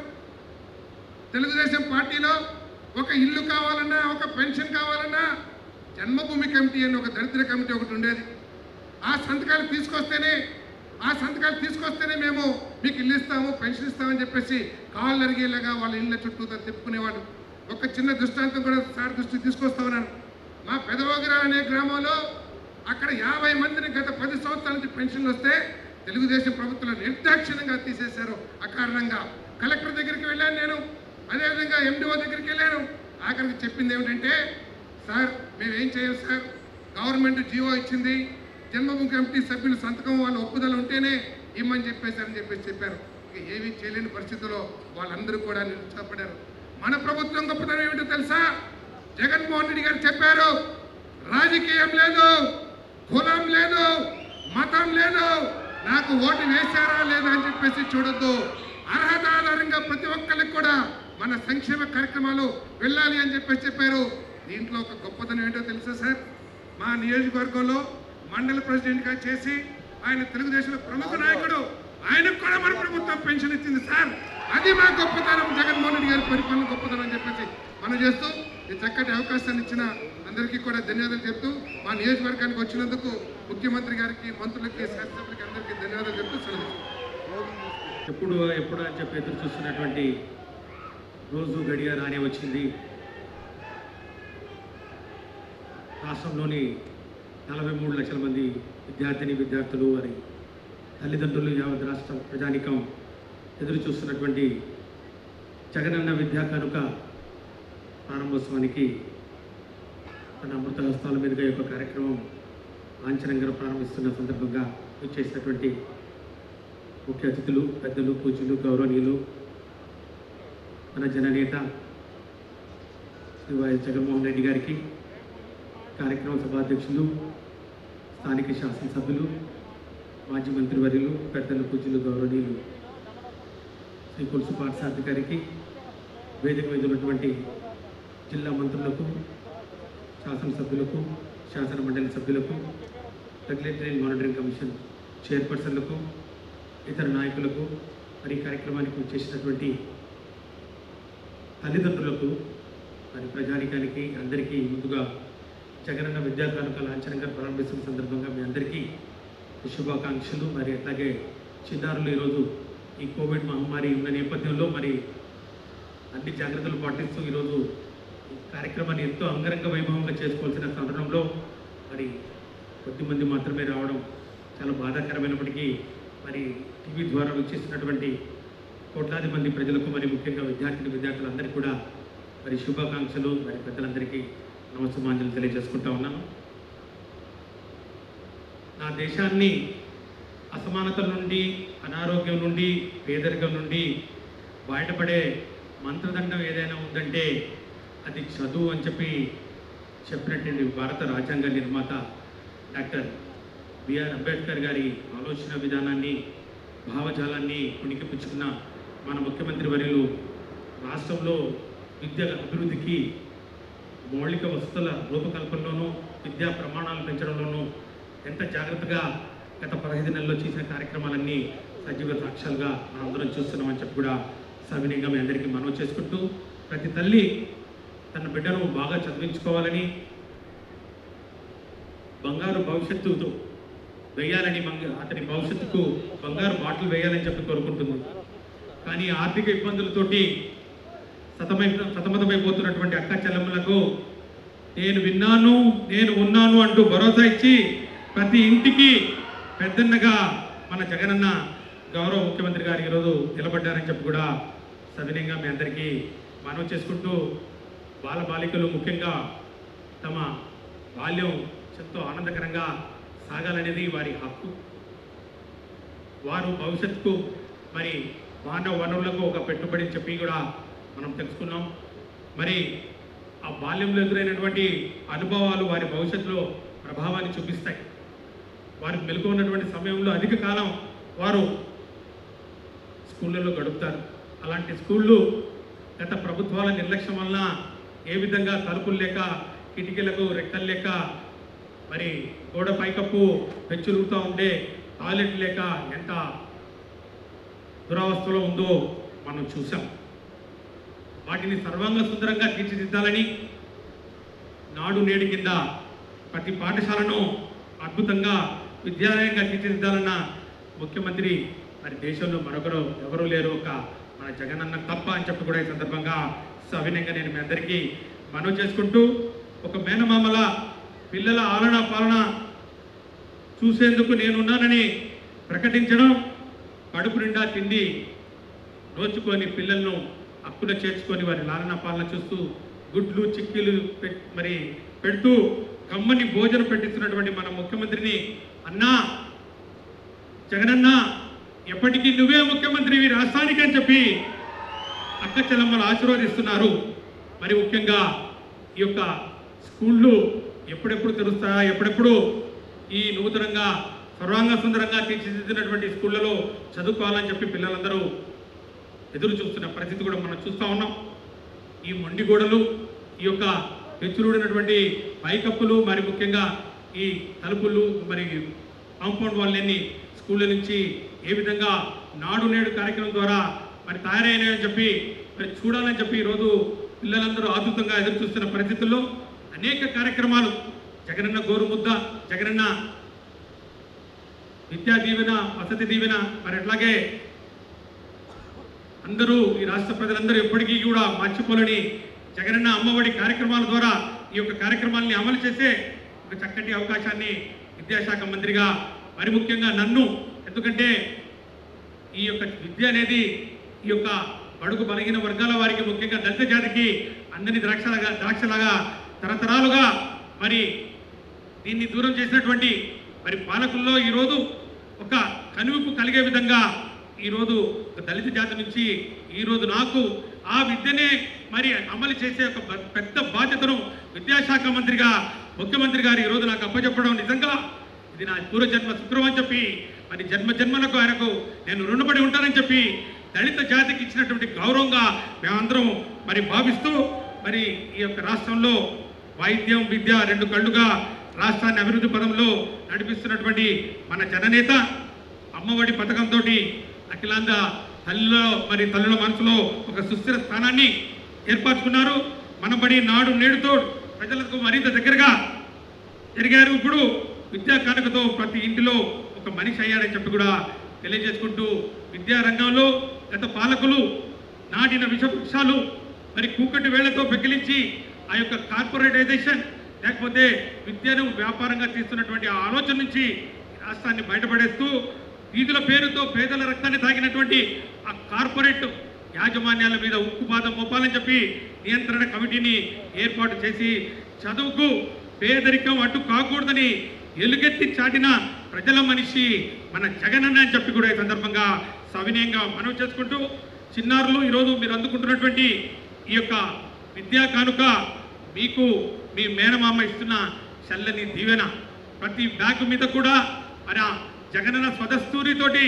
తెలుగుదేశం పార్టీలో ఒక ఇల్లు కావాలన్నా ఒక పెన్షన్ కావాలన్నా జన్మభూమి కమిటీ అని ఒక దరిద్ర కమిటీ ఒకటి ఉండేది ఆ సంతకాలు తీసుకొస్తేనే ఆ సంతకాలు తీసుకొస్తేనే మేము మీకు ఇల్లు ఇస్తాము పెన్షన్ ఇస్తామని చెప్పేసి కాళ్ళు అరిగేలాగా వాళ్ళ ఇళ్ళ చుట్టూ తిప్పుకునేవాడు ఒక చిన్న దృష్టాంతం కూడా సార్ దృష్టి తీసుకొస్తా ఉన్నాను మా పెదవగిర అనే గ్రామంలో అక్కడ యాభై మందిని గత పది సంవత్సరాల నుంచి పెన్షన్లు వస్తే తెలుగుదేశం ప్రభుత్వం నిర్దాక్షిణ్యంగా తీసేశారు అకారణంగా కలెక్టర్ దగ్గరికి వెళ్ళాను నేను అదేవిధంగా ఎండిఓ దగ్గరికి వెళ్ళాను ఆఖరికి చెప్పింది ఏమిటంటే సార్ మేము ఏం చేయం సార్ గవర్నమెంట్ జీవో ఇచ్చింది జన్మభూమి కమిటీ సభ్యులు సంతకం వాళ్ళ ఒప్పుదల ఉంటేనే ఇమ్మని చెప్పేశారని చెప్పేసి చెప్పారు ఇక ఏమీ చేయలేని పరిస్థితుల్లో వాళ్ళందరూ కూడా నిరుత్సాహపడారు మన ప్రభుత్వం గొప్పతనం ఏమిటో తెలుసా జగన్మోహన్ రెడ్డి గారు చెప్పారు రాజకీయం లేదు కులం లేదు మతం లేదు నాకు ఓటు వేశారా లేదా అని చెప్పేసి చూడొద్దు అర్హత ఆధారంగా ప్రతి ఒక్కరికి కూడా మన సంక్షేమ కార్యక్రమాలు వెళ్ళాలి అని చెప్పేసి చెప్పారు దీంట్లో ఒక గొప్పతనం ఏంటో తెలుసా సార్ మా నియోజకవర్గంలో మండల ప్రెసిడెంట్గా చేసి ఆయన తెలుగుదేశం ప్రముఖ నాయకుడు ఆయనకు కూడా మన ప్రభుత్వం పెన్షన్ ఇచ్చింది సార్ అది మా గొప్పతనం జగన్మోహన్ రెడ్డి గారి పరిపాలన గొప్పతనం అని చెప్పేసి మనం చేస్తూ ఈ చక్కటి అవకాశాన్ని ఇచ్చిన అందరికీ కూడా ధన్యవాదాలు చెప్తూ మా నియోజకవర్గానికి వచ్చినందుకు ముఖ్యమంత్రి గారికి మంత్రులకి శాసనసభ్యులకి అందరికీ ధన్యవాదాలు చెప్తూ సెలవు ఎప్పుడు ఎప్పుడు అని చెప్పి ఎదురు చూస్తున్నటువంటి రోజు గడియ రానే వచ్చింది రాష్ట్రంలోని నలభై మూడు లక్షల మంది విద్యార్థిని విద్యార్థులు వారి తల్లిదండ్రులు యావత్ రాష్ట్ర ప్రజానికం ఎదురు చూస్తున్నటువంటి జగనన్న విద్యా కనుక ప్రారంభోత్సవానికి మన అమృత హస్తాల మీదుగా ఈ యొక్క కార్యక్రమం లాంఛనంగా ప్రారంభిస్తున్న సందర్భంగా వచ్చేసినటువంటి ముఖ్య అతిథులు పెద్దలు పూజలు గౌరవనీయులు మన జననేత శ్రీ వైఎస్ జగన్మోహన్ రెడ్డి గారికి కార్యక్రమ సభాధ్యక్షులు స్థానిక శాసనసభ్యులు మాజీ మంత్రివర్యులు పెద్దలు పూజలు గౌరవనీయులు శ్రీ కొలుసు పాఠశాల గారికి వేదిక మీద ఉన్నటువంటి జిల్లా మంత్రులకు శాసనసభ్యులకు శాసన మండలి సభ్యులకు రెగ్యులేటరీ మానిటరింగ్ కమిషన్ చైర్పర్సన్లకు ఇతర నాయకులకు మరి ఈ కార్యక్రమానికి వచ్చేసినటువంటి తల్లిదండ్రులకు మరి ప్రజానికానికి అందరికీ ముందుగా జగనన్న విద్యా కానుక లాంఛనంగా ప్రారంభిస్తున్న సందర్భంగా మీ అందరికీ శుభాకాంక్షలు మరి అట్లాగే చిన్నారులు ఈరోజు ఈ కోవిడ్ మహమ్మారి ఉన్న నేపథ్యంలో మరి అన్ని జాగ్రత్తలు పాటిస్తూ ఈరోజు ఈ కార్యక్రమాన్ని ఎంతో అంగరంగ వైభవంగా చేసుకోవాల్సిన తరుణంలో మరి కొద్దిమంది మాత్రమే రావడం చాలా బాధాకరమైనప్పటికీ మరి టీవీ ద్వారా వచ్చేసినటువంటి కోట్లాది మంది ప్రజలకు మరి ముఖ్యంగా విద్యార్థిని విద్యార్థులందరికీ కూడా మరి శుభాకాంక్షలు మరి పెద్దలందరికీ నమస్సమాంజలు తెలియజేసుకుంటా ఉన్నాను నా దేశాన్ని అసమానతల నుండి అనారోగ్యం నుండి పేదరికం నుండి బయటపడే మంత్రదండం ఏదైనా ఉందంటే అది చదువు అని చెప్పి చెప్పినటువంటి భారత రాజ్యాంగ నిర్మాత డాక్టర్ బిఆర్ అంబేద్కర్ గారి ఆలోచన విధానాన్ని భావజాలాన్ని పుణికిపుచ్చుకున్న మన ముఖ్యమంత్రి వర్యులు రాష్ట్రంలో విద్య అభివృద్ధికి మౌలిక వసతుల రూపకల్పనలోనూ విద్యా ప్రమాణాలు పెంచడంలోనూ ఎంత జాగ్రత్తగా గత పదహైదు నెలల్లో చేసిన కార్యక్రమాలన్నీ సజీవ సాక్ష్యాలుగా మనందరం చూస్తున్నామని చెప్పి కూడా సవినయంగా మీ అందరికీ మనవి చేసుకుంటూ ప్రతి తల్లి తన బిడ్డను బాగా చదివించుకోవాలని బంగారు భవిష్యత్తుతో వేయాలని మంగ- అతని భవిష్యత్తుకు బంగారు బాటలు వేయాలని చెప్పి కోరుకుంటుంది కానీ ఆర్థిక ఇబ్బందులతోటి సతమై సతమతమైపోతున్నటువంటి అక్క చెల్లెమ్మలకు నేను విన్నాను నేను ఉన్నాను అంటూ భరోసా ఇచ్చి ప్రతి ఇంటికి పెద్దన్నగా మన జగనన్న గౌరవ ముఖ్యమంత్రి గారు ఈరోజు నిలబడ్డారని చెప్పి కూడా సవినయంగా మీ అందరికీ మనవి చేసుకుంటూ బాల బాలికలు ముఖ్యంగా తమ బాల్యం ఎంతో ఆనందకరంగా సాగాలనేది వారి హక్కు వారు భవిష్యత్తుకు మరి మానవ వనరులకు ఒక పెట్టుబడి అని చెప్పి కూడా మనం తెలుసుకున్నాం మరి ఆ బాల్యంలో ఎదురైనటువంటి అనుభవాలు వారి భవిష్యత్తులో ప్రభావాన్ని చూపిస్తాయి వారికి మెలకు ఉన్నటువంటి సమయంలో అధిక కాలం వారు స్కూళ్ళలో గడుపుతారు అలాంటి స్కూళ్ళు గత ప్రభుత్వాల నిర్లక్ష్యం వలన ఏ విధంగా తలుపులు లేక కిటికీలకు రెక్కలు లేక మరి గోడ పైకప్పు పెచ్చులుగుతూ ఉండే టాయిలెట్ లేక ఎంత దురవస్థలో ఉందో మనం చూసాం వాటిని సర్వాంగ సుందరంగా తీర్చిదిద్దాలని నాడు నేడు కింద ప్రతి పాఠశాలను అద్భుతంగా విద్యాలయంగా తీర్చిదిద్దాలన్న ముఖ్యమంత్రి మరి దేశంలో మరొకరు ఎవరూ లేరు ఒక మన జగనన్న తప్ప అని చెప్పి కూడా ఈ సందర్భంగా సవినయంగా నేను మీ అందరికీ మనవి చేసుకుంటూ ఒక మేనమామల పిల్లల ఆలన పాలన చూసేందుకు నేనున్నానని ప్రకటించడం కడుపు నిండా తిండి నోచుకొని పిల్లలను హక్కున చేర్చుకొని వారి లాలన పాలన చూస్తూ గుడ్లు చిక్కీలు పెట్ మరి పెడుతూ కమ్మని భోజనం పెట్టిస్తున్నటువంటి మన ముఖ్యమంత్రిని అన్నా జగనన్న ఎప్పటికీ నువ్వే ముఖ్యమంత్రివి రాష్ట్రానికి అని చెప్పి అక్క చెల్లమ్మలు ఆశీర్వదిస్తున్నారు మరి ముఖ్యంగా ఈ యొక్క స్కూళ్ళు ఎప్పుడెప్పుడు తెరుస్తాయా ఎప్పుడెప్పుడు ఈ నూతనంగా సర్వాంగ సుందరంగా తీర్చిదిద్దినటువంటి స్కూళ్ళలో చదువుకోవాలని చెప్పి పిల్లలందరూ ఎదురు చూస్తున్న పరిస్థితి కూడా మనం చూస్తూ ఉన్నాం ఈ మొండి గోడలు ఈ యొక్క పెచ్చులుడినటువంటి పైకప్పులు మరి ముఖ్యంగా ఈ తలుపులు మరి కాంపౌండ్ వాళ్ళని స్కూళ్ళ నుంచి ఏ విధంగా నాడు నేడు కార్యక్రమం ద్వారా మరి తయారైనాయని చెప్పి మరి చూడాలని చెప్పి ఈరోజు పిల్లలందరూ ఆతృతంగా ఎదురు చూస్తున్న పరిస్థితుల్లో అనేక కార్యక్రమాలు జగనన్న గోరుముద్ద జగనన్న విద్యా దీవెన వసతి దీవెన మరి అట్లాగే అందరూ ఈ రాష్ట్ర ప్రజలందరూ ఎప్పటికీ కూడా మర్చిపోలేని జగనన్న అమ్మఒడి కార్యక్రమాల ద్వారా ఈ యొక్క కార్యక్రమాల్ని అమలు చేసే ఒక చక్కటి అవకాశాన్ని విద్యాశాఖ మంత్రిగా మరి ముఖ్యంగా నన్ను ఎందుకంటే ఈ యొక్క విద్య అనేది ఈ యొక్క బడుగు బలహీన వర్గాల వారికి ముఖ్యంగా దళిత జాతికి అందని ద్రాక్షలాగా ద్రాక్షలాగా తరతరాలుగా మరి దీన్ని దూరం చేసినటువంటి మరి పాలకుల్లో ఈరోజు ఒక కనువిప్పు కలిగే విధంగా ఈరోజు ఒక దళిత జాతి నుంచి ఈరోజు నాకు ఆ విద్యనే మరి అమలు చేసే ఒక బ- పెద్ద బాధ్యతను విద్యాశాఖ మంత్రిగా ముఖ్యమంత్రి గారు ఈరోజు నాకు అప్పచెప్పడం నిజంగా ఇది నా పూర్వజన్మ శుక్రం అని చెప్పి మరి జన్మ జన్మలకు ఆయనకు నేను రుణపడి ఉంటానని చెప్పి దళిత జాతికి ఇచ్చినటువంటి గౌరవంగా మేమందరం మరి భావిస్తూ మరి ఈ యొక్క రాష్ట్రంలో వైద్యం విద్య రెండు కళ్ళుగా రాష్ట్రాన్ని అభివృద్ధి పదంలో నడిపిస్తున్నటువంటి మన జననేత అమ్మఒడి పథకంతో అఖిలాంధ్ర తల్లిలో మరి తల్లుల మనసులో ఒక సుస్థిర స్థానాన్ని ఏర్పరచుకున్నారు మన బడి నాడు నేడుతో ప్రజలకు మరింత దగ్గరగా జరిగారు ఇప్పుడు విద్యా కానుకతో ప్రతి ఇంటిలో ఒక మనిషి అయ్యాడని చెప్పి కూడా తెలియజేసుకుంటూ విద్యా రంగంలో గత పాలకులు నాటిన విషవృక్షాలు మరి కూకటి వేళ్లతో పెకిలించి ఆ యొక్క కార్పొరేటైజేషన్ లేకపోతే విద్యను వ్యాపారంగా తీస్తున్నటువంటి ఆ ఆలోచన నుంచి ఈ రాష్ట్రాన్ని బయటపడేస్తూ వీధుల పేరుతో పేదల రక్తాన్ని తాగినటువంటి ఆ కార్పొరేట్ యాజమాన్యాల మీద ఉక్కుపాదం మోపాలని చెప్పి నియంత్రణ కమిటీని ఏర్పాటు చేసి చదువుకు పేదరికం అడ్డు కాకూడదని ఎలుగెత్తి చాటిన ప్రజల మనిషి మన జగనన్న అని చెప్పి కూడా ఈ సందర్భంగా సవినయంగా మనవి చేసుకుంటూ చిన్నారులు ఈరోజు మీరు అందుకుంటున్నటువంటి ఈ యొక్క విద్యా కానుక మీకు మీ మేనమామ ఇస్తున్న చల్లని దీవెన ప్రతి బ్యాగ్ మీద కూడా మన జగనన్న స్వదస్తూరితోటి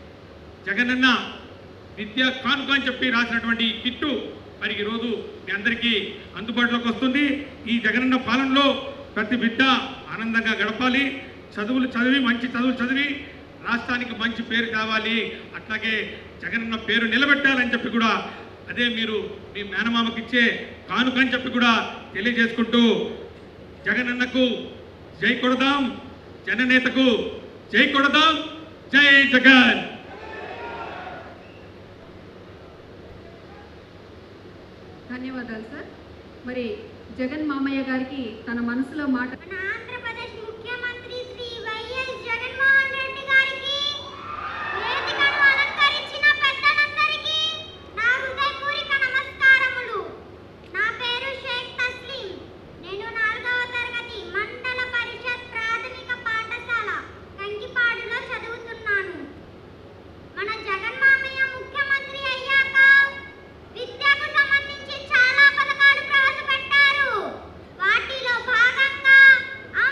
జగనన్న విద్యా కానుక అని చెప్పి రాసినటువంటి ఈ కిట్టు మరి ఈరోజు మీ అందరికీ అందుబాటులోకి వస్తుంది ఈ జగనన్న పాలనలో ప్రతి బిడ్డ ఆనందంగా గడపాలి చదువులు చదివి మంచి చదువులు చదివి రాష్ట్రానికి మంచి పేరు కావాలి అట్లాగే జగనన్న పేరు నిలబెట్టాలని చెప్పి కూడా అదే మీరు మీ మేనమామకి ఇచ్చే కానుక అని చెప్పి కూడా తెలియజేసుకుంటూ జగనన్నకు జై కొడదాం జననేతకు జై కొడదాం జై జగన్ ధన్యవాదాలు సార్ మరి జగన్ మామయ్య గారికి తన మనసులో మాట మన ఆంధ్రప్రదేశ్ ముఖ్యమంత్రి శ్రీ వైఎస్ జగన్మోహన్ రెడ్డి గారికి వేదికను అలంకరించిన పెద్దలందరికీ నా హృదయపూర్వక నమస్కారములు నా పేరు షేక్ తస్లీం నేను నాలుగవ తరగతి మండల పరిషత్ ప్రాథమిక పాఠశాల కంకిపాడులో చదువుతున్నాను మన జగన్ మామయ్య ముఖ్యమంత్రి అయ్యాక విద్యకు సంబంధించి చాలా పథకాలు ప్రవేశపెట్టారు వాటిలో భాగంగా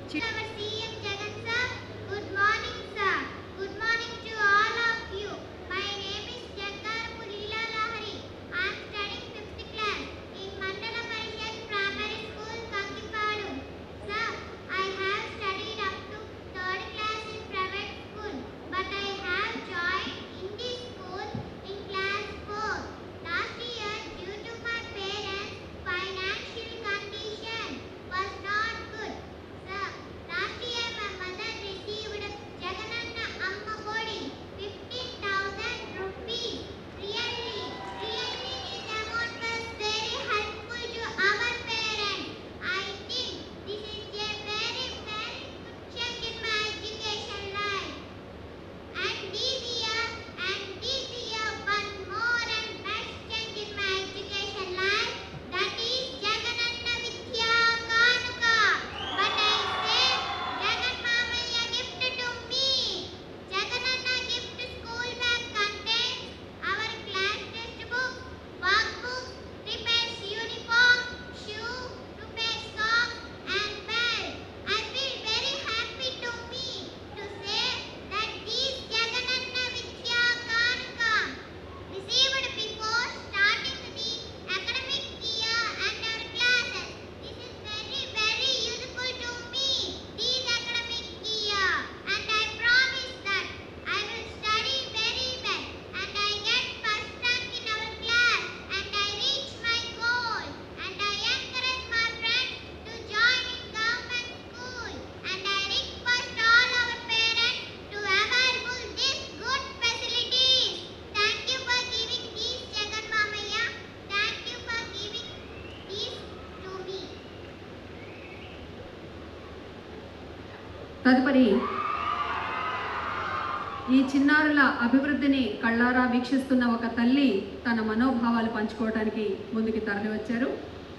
Our CM Jagan sir, good morning sir. Good morning to all of you. My name is Jaggarpu Leela Lahari. I am studying 5th class in Mandala Parishad Primary School, Kankipadu. Sir, I have studied up to 3rd class in private school, but I have joined in this school in class 4. Last year, due to my parents' financial condition was not good. Sir, last year my mother received Jagananna Amma Bodi 15,000 rupees. Really, really this amount was very helpful to our parents. I think this is a very, very good check in my education life. And this year, and this year, one more and best change in my education life, that is Jagananna Vidya Kanuka. But I say, Jagan Mamaya gift to me. Jagananna gift school bag contains our class textbook, workbook, repairs uniform, shoe, repairs socks, and belt. I feel very happy to me to say that these Jagananna Vidya Kanuka received before starting the academic year and our classes. This is very, very useful to me this academic year and I promise that I will study very well and I get first rank in our class and I reach my goal and I encourage my friends to join in government school and I request all our parents to available these good facilities. Thank you for giving these Jagan Mamaya. Thank you for giving these to me. తదుపరి ఈ చిన్నారుల అభివృద్ధిని కళ్ళారా వీక్షిస్తున్న ఒక తల్లి తన మనోభావాలు పంచుకోవడానికి ముందుకు తరలి వచ్చారు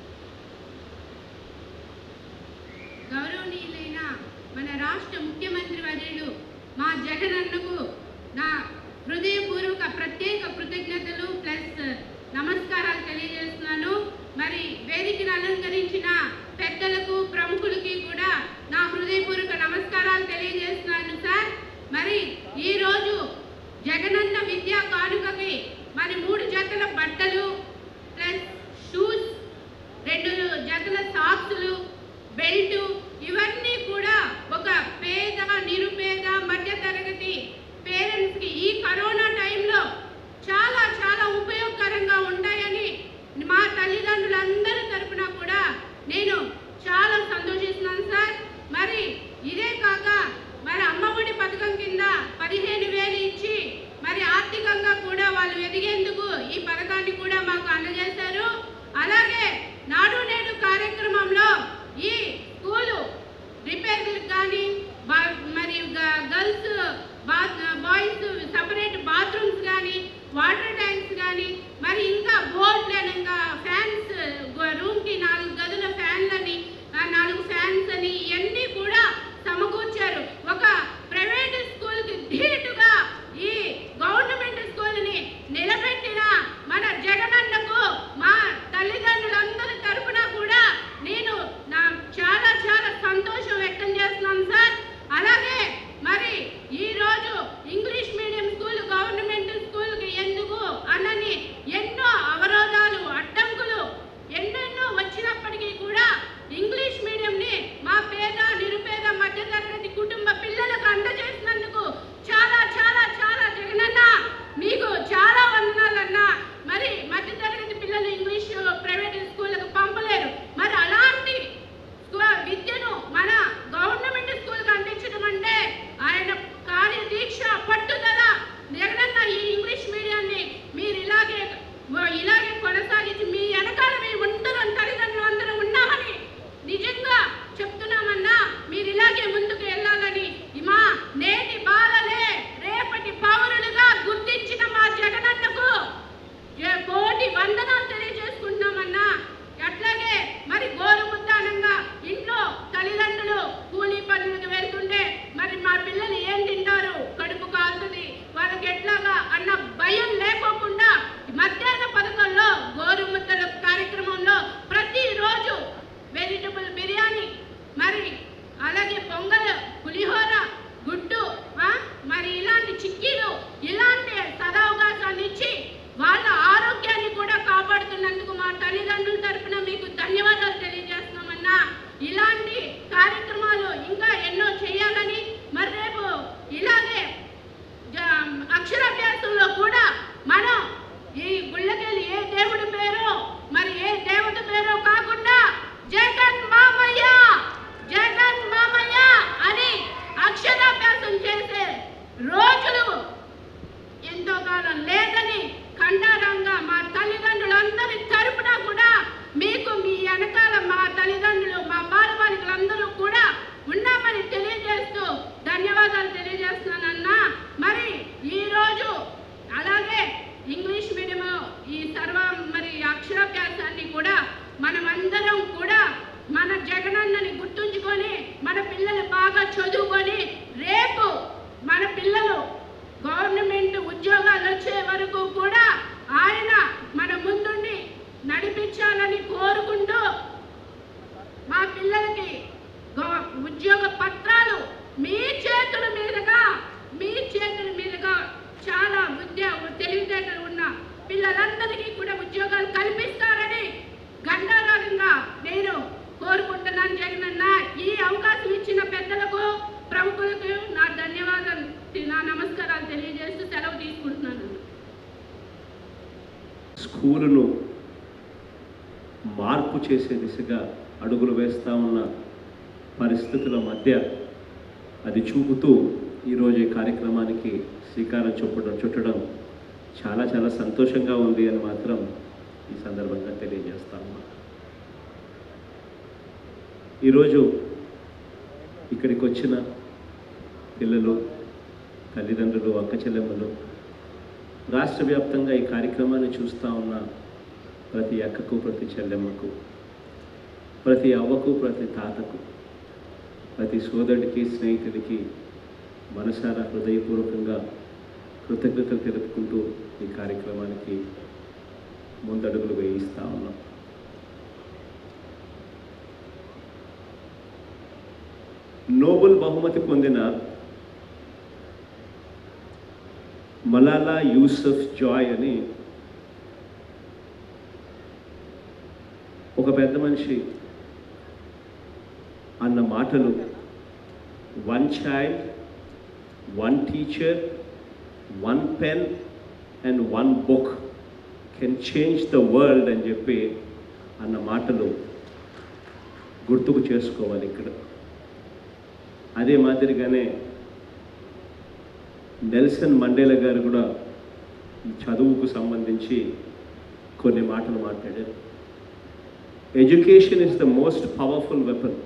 గౌరవనీయులైన మన రాష్ట్ర ముఖ్యమంత్రి వర్యులు మా జగనన్నకు నా హృదయపూర్వక ప్రత్యేక కృతజ్ఞతలు ప్లస్ నమస్కారాలు తెలియజేస్తున్నాను మరి వేదికను అలంకరించిన పెద్దలకు ప్రముఖులకి కూడా నా హృదయపూర్వక నమస్కారాలు తెలియజేస్తున్నాను సార్ మరి ఈరోజు జగనన్న విద్యా కానుకకి మరి మూడు జతల బట్టలు ప్లస్ షూస్ రెండు జతల సాక్సులు బెల్ట్ ఇవన్నీ కూడా ఒక పేద నిరుపేద మధ్య తరగతి పేరెంట్స్కి ఈ కరోనా టైంలో చాలా చాలా ఉపయోగకరంగా ఉంటాయని మా తల్లిదండ్రులందరి తరపున కూడా నేను చాలా సంతోషిస్తున్నాను సార్ మరి ఇదే కాక మరి అమ్మఒడి పథకం కింద పదిహేను వేలు ఇచ్చి మరి ఆర్థికంగా కూడా వాళ్ళు ఎదిగేందుకు ఈ పథకాన్ని కూడా మాకు అందజేశారు అలాగే నాడు నేడు కార్యక్రమంలో ఈ స్కూలు రిపేర్లకు కానీ మరి గ- girls bath boys separate bathrooms కానీ వాటర్ ట్యాంక్స్ కానీ మరి ఇంకా బోర్డులను ఇంకా ఫ్యాన్స్ రూమ్కి నాలుగు గదుల ఫ్యాన్లని ఆ, నాలుగు ఫ్యాన్స్ అని ఇవన్నీ కూడా సమకూర్చారు ఒక ప్రైవేట్ స్కూల్కి ధీటుగా ఈ గవర్నమెంట్ స్కూల్ని నిలబెట్టిన మన జగనన్నకు ఉద్యోగ పత్రాలు మీ చేతుల మీదుగా మీ చేతుల మీదుగా చాలా విద్య తెలివితేటలు ఉన్న పిల్లలందరికీ కూడా ఉద్యోగాలు కల్పిస్తారని గండారాగంగా నేను కోరుకుంటున్నాను జగనన్న ఈ అవకాశం ఇచ్చిన పెద్దలకు ప్రముఖులకు నా ధన్యవాదాలు నా నమస్కారాలు తెలియజేస్తూ సెలవు తీసుకుంటున్నాను స్కూలును మార్పు చేసే దిశగా అడుగులు వేస్తూ ఉన్న పరిస్థితుల మధ్య అది చూపుతూ ఈరోజు ఈ కార్యక్రమానికి శ్రీకారం చుట్టడం చుట్టడం చాలా చాలా సంతోషంగా ఉంది అని మాత్రం ఈ సందర్భంగా తెలియజేస్తా ఉన్నా ఈరోజు ఇక్కడికి వచ్చిన పిల్లలు తల్లిదండ్రులు అక్క చెల్లెమ్మలు రాష్ట్ర వ్యాప్తంగా ఈ కార్యక్రమాన్ని చూస్తూ ఉన్న ప్రతి అక్కకు ప్రతి చెల్లెమ్మకు ప్రతి అవ్వకు ప్రతి తాతకు ప్రతి సోదరుడికి స్నేహితుడికి మనసారా హృదయపూర్వకంగా కృతజ్ఞతలు తెలుపుకుంటూ ఈ కార్యక్రమానికి ముందడుగులు వేయిస్తా ఉన్నాం నోబెల్ బహుమతి పొందిన మలాలా యూసఫ్ జాయ్ అని ఒక పెద్ద మనిషి అన్న మాటలు one child one teacher one pen and one book can change the world అని చెప్పి అన్న మాటలు గుర్తుకు చేసుకోవాలి ఇక్కడ అదే మాదిరిగానే నెల్సన్ మండేలా గారు కూడా ఈ చదువుకు సంబంధించి కొన్ని మాటలు మాట్లాడారు education is the most powerful weapon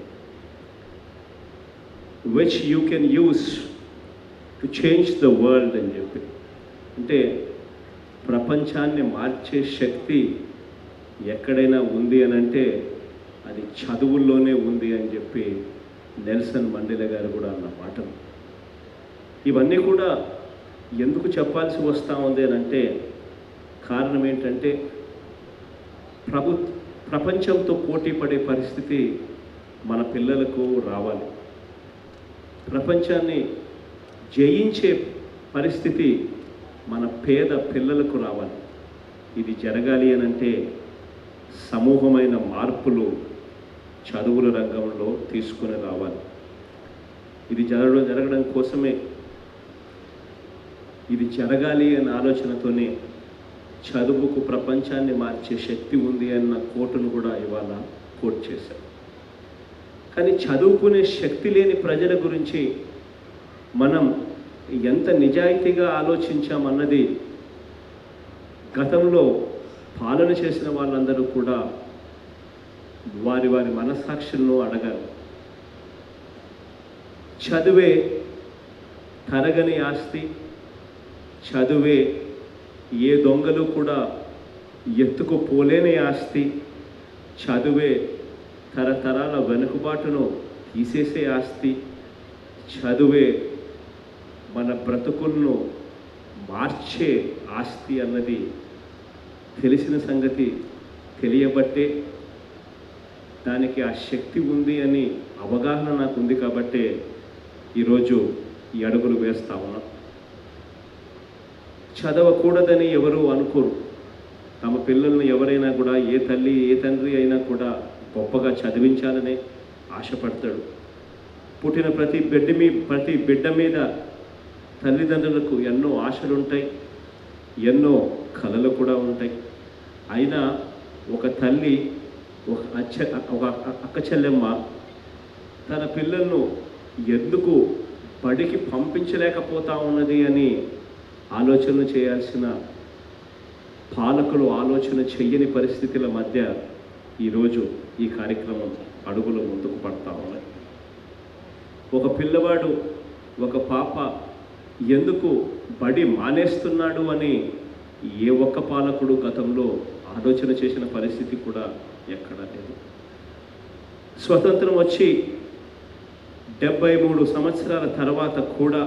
which you can use to change the world అని చెప్పి అంటే ప్రపంచాన్ని మార్చే శక్తి ఎక్కడైనా ఉంది అని అంటే అది చదువుల్లోనే ఉంది అని చెప్పి నెల్సన్ మండేలా గారు కూడా అన్న మాటలు ఇవన్నీ కూడా ఎందుకు చెప్పాల్సి వస్తూ ఉంది అని అంటే కారణం ఏంటంటే ప్రభు ప్రపంచంతో పోటీ పడే పరిస్థితి మన పిల్లలకు రావాలి ప్రపంచాన్ని జయించే పరిస్థితి మన పేద పిల్లలకు రావాలి ఇది జరగాలి అని అంటే సమూహమైన మార్పులు చదువుల రంగంలో తీసుకుని రావాలి ఇది జరగడం జరగడం కోసమే ఇది జరగాలి అన్న ఆలోచనతోనే చదువుకు ప్రపంచాన్ని మార్చే శక్తి ఉంది అన్న కోటును కూడా ఇవాళ కోట్ చేశారు కానీ చదువుకునే శక్తి లేని ప్రజల గురించి మనం ఎంత నిజాయితీగా ఆలోచించామన్నది గతంలో పాలన చేసిన వాళ్ళందరూ కూడా వారి వారి మనస్సాక్షులను అడగాలి చదువే తరగని ఆస్తి చదువే ఏ దొంగలు కూడా ఎత్తుకుపోలేని ఆస్తి చదువే తరతరాల వెనుకబాటును తీసేసే ఆస్తి చదువే మన బ్రతుకులను మార్చే ఆస్తి అన్నది తెలిసిన సంగతి తెలియబట్టే దానికి ఆ శక్తి ఉంది అని అవగాహన నాకు ఉంది కాబట్టే ఈరోజు ఈ అడుగులు వేస్తా ఉన్నాం చదవకూడదని ఎవరు అనుకోరు తమ పిల్లల్ని ఎవరైనా కూడా ఏ తల్లి ఏ తండ్రి అయినా కూడా గొప్పగా చదివించాలనే ఆశపడతాడు పుట్టిన ప్రతి బిడ్డ మీ ప్రతి బిడ్డ మీద తల్లిదండ్రులకు ఎన్నో ఆశలు ఉంటాయి ఎన్నో కళలు కూడా ఉంటాయి అయినా ఒక తల్లి ఒక అచ్చ ఒక అక్క చెల్లెమ్మ తన పిల్లలను ఎందుకు బడికి పంపించలేకపోతా ఉన్నది అని ఆలోచన చేయాల్సిన పాలకులు ఆలోచన చెయ్యని పరిస్థితుల మధ్య ఈరోజు ఈ కార్యక్రమం అడుగులు ముందుకు పడతా ఉన్నాయి ఒక పిల్లవాడు ఒక పాప ఎందుకు బడి మానేస్తున్నాడు అని ఏ ఒక్క పాలకుడు గతంలో ఆలోచన చేసిన పరిస్థితి కూడా ఎక్కడా లేదు స్వతంత్రం వచ్చి డెబ్బై మూడు సంవత్సరాల తర్వాత కూడా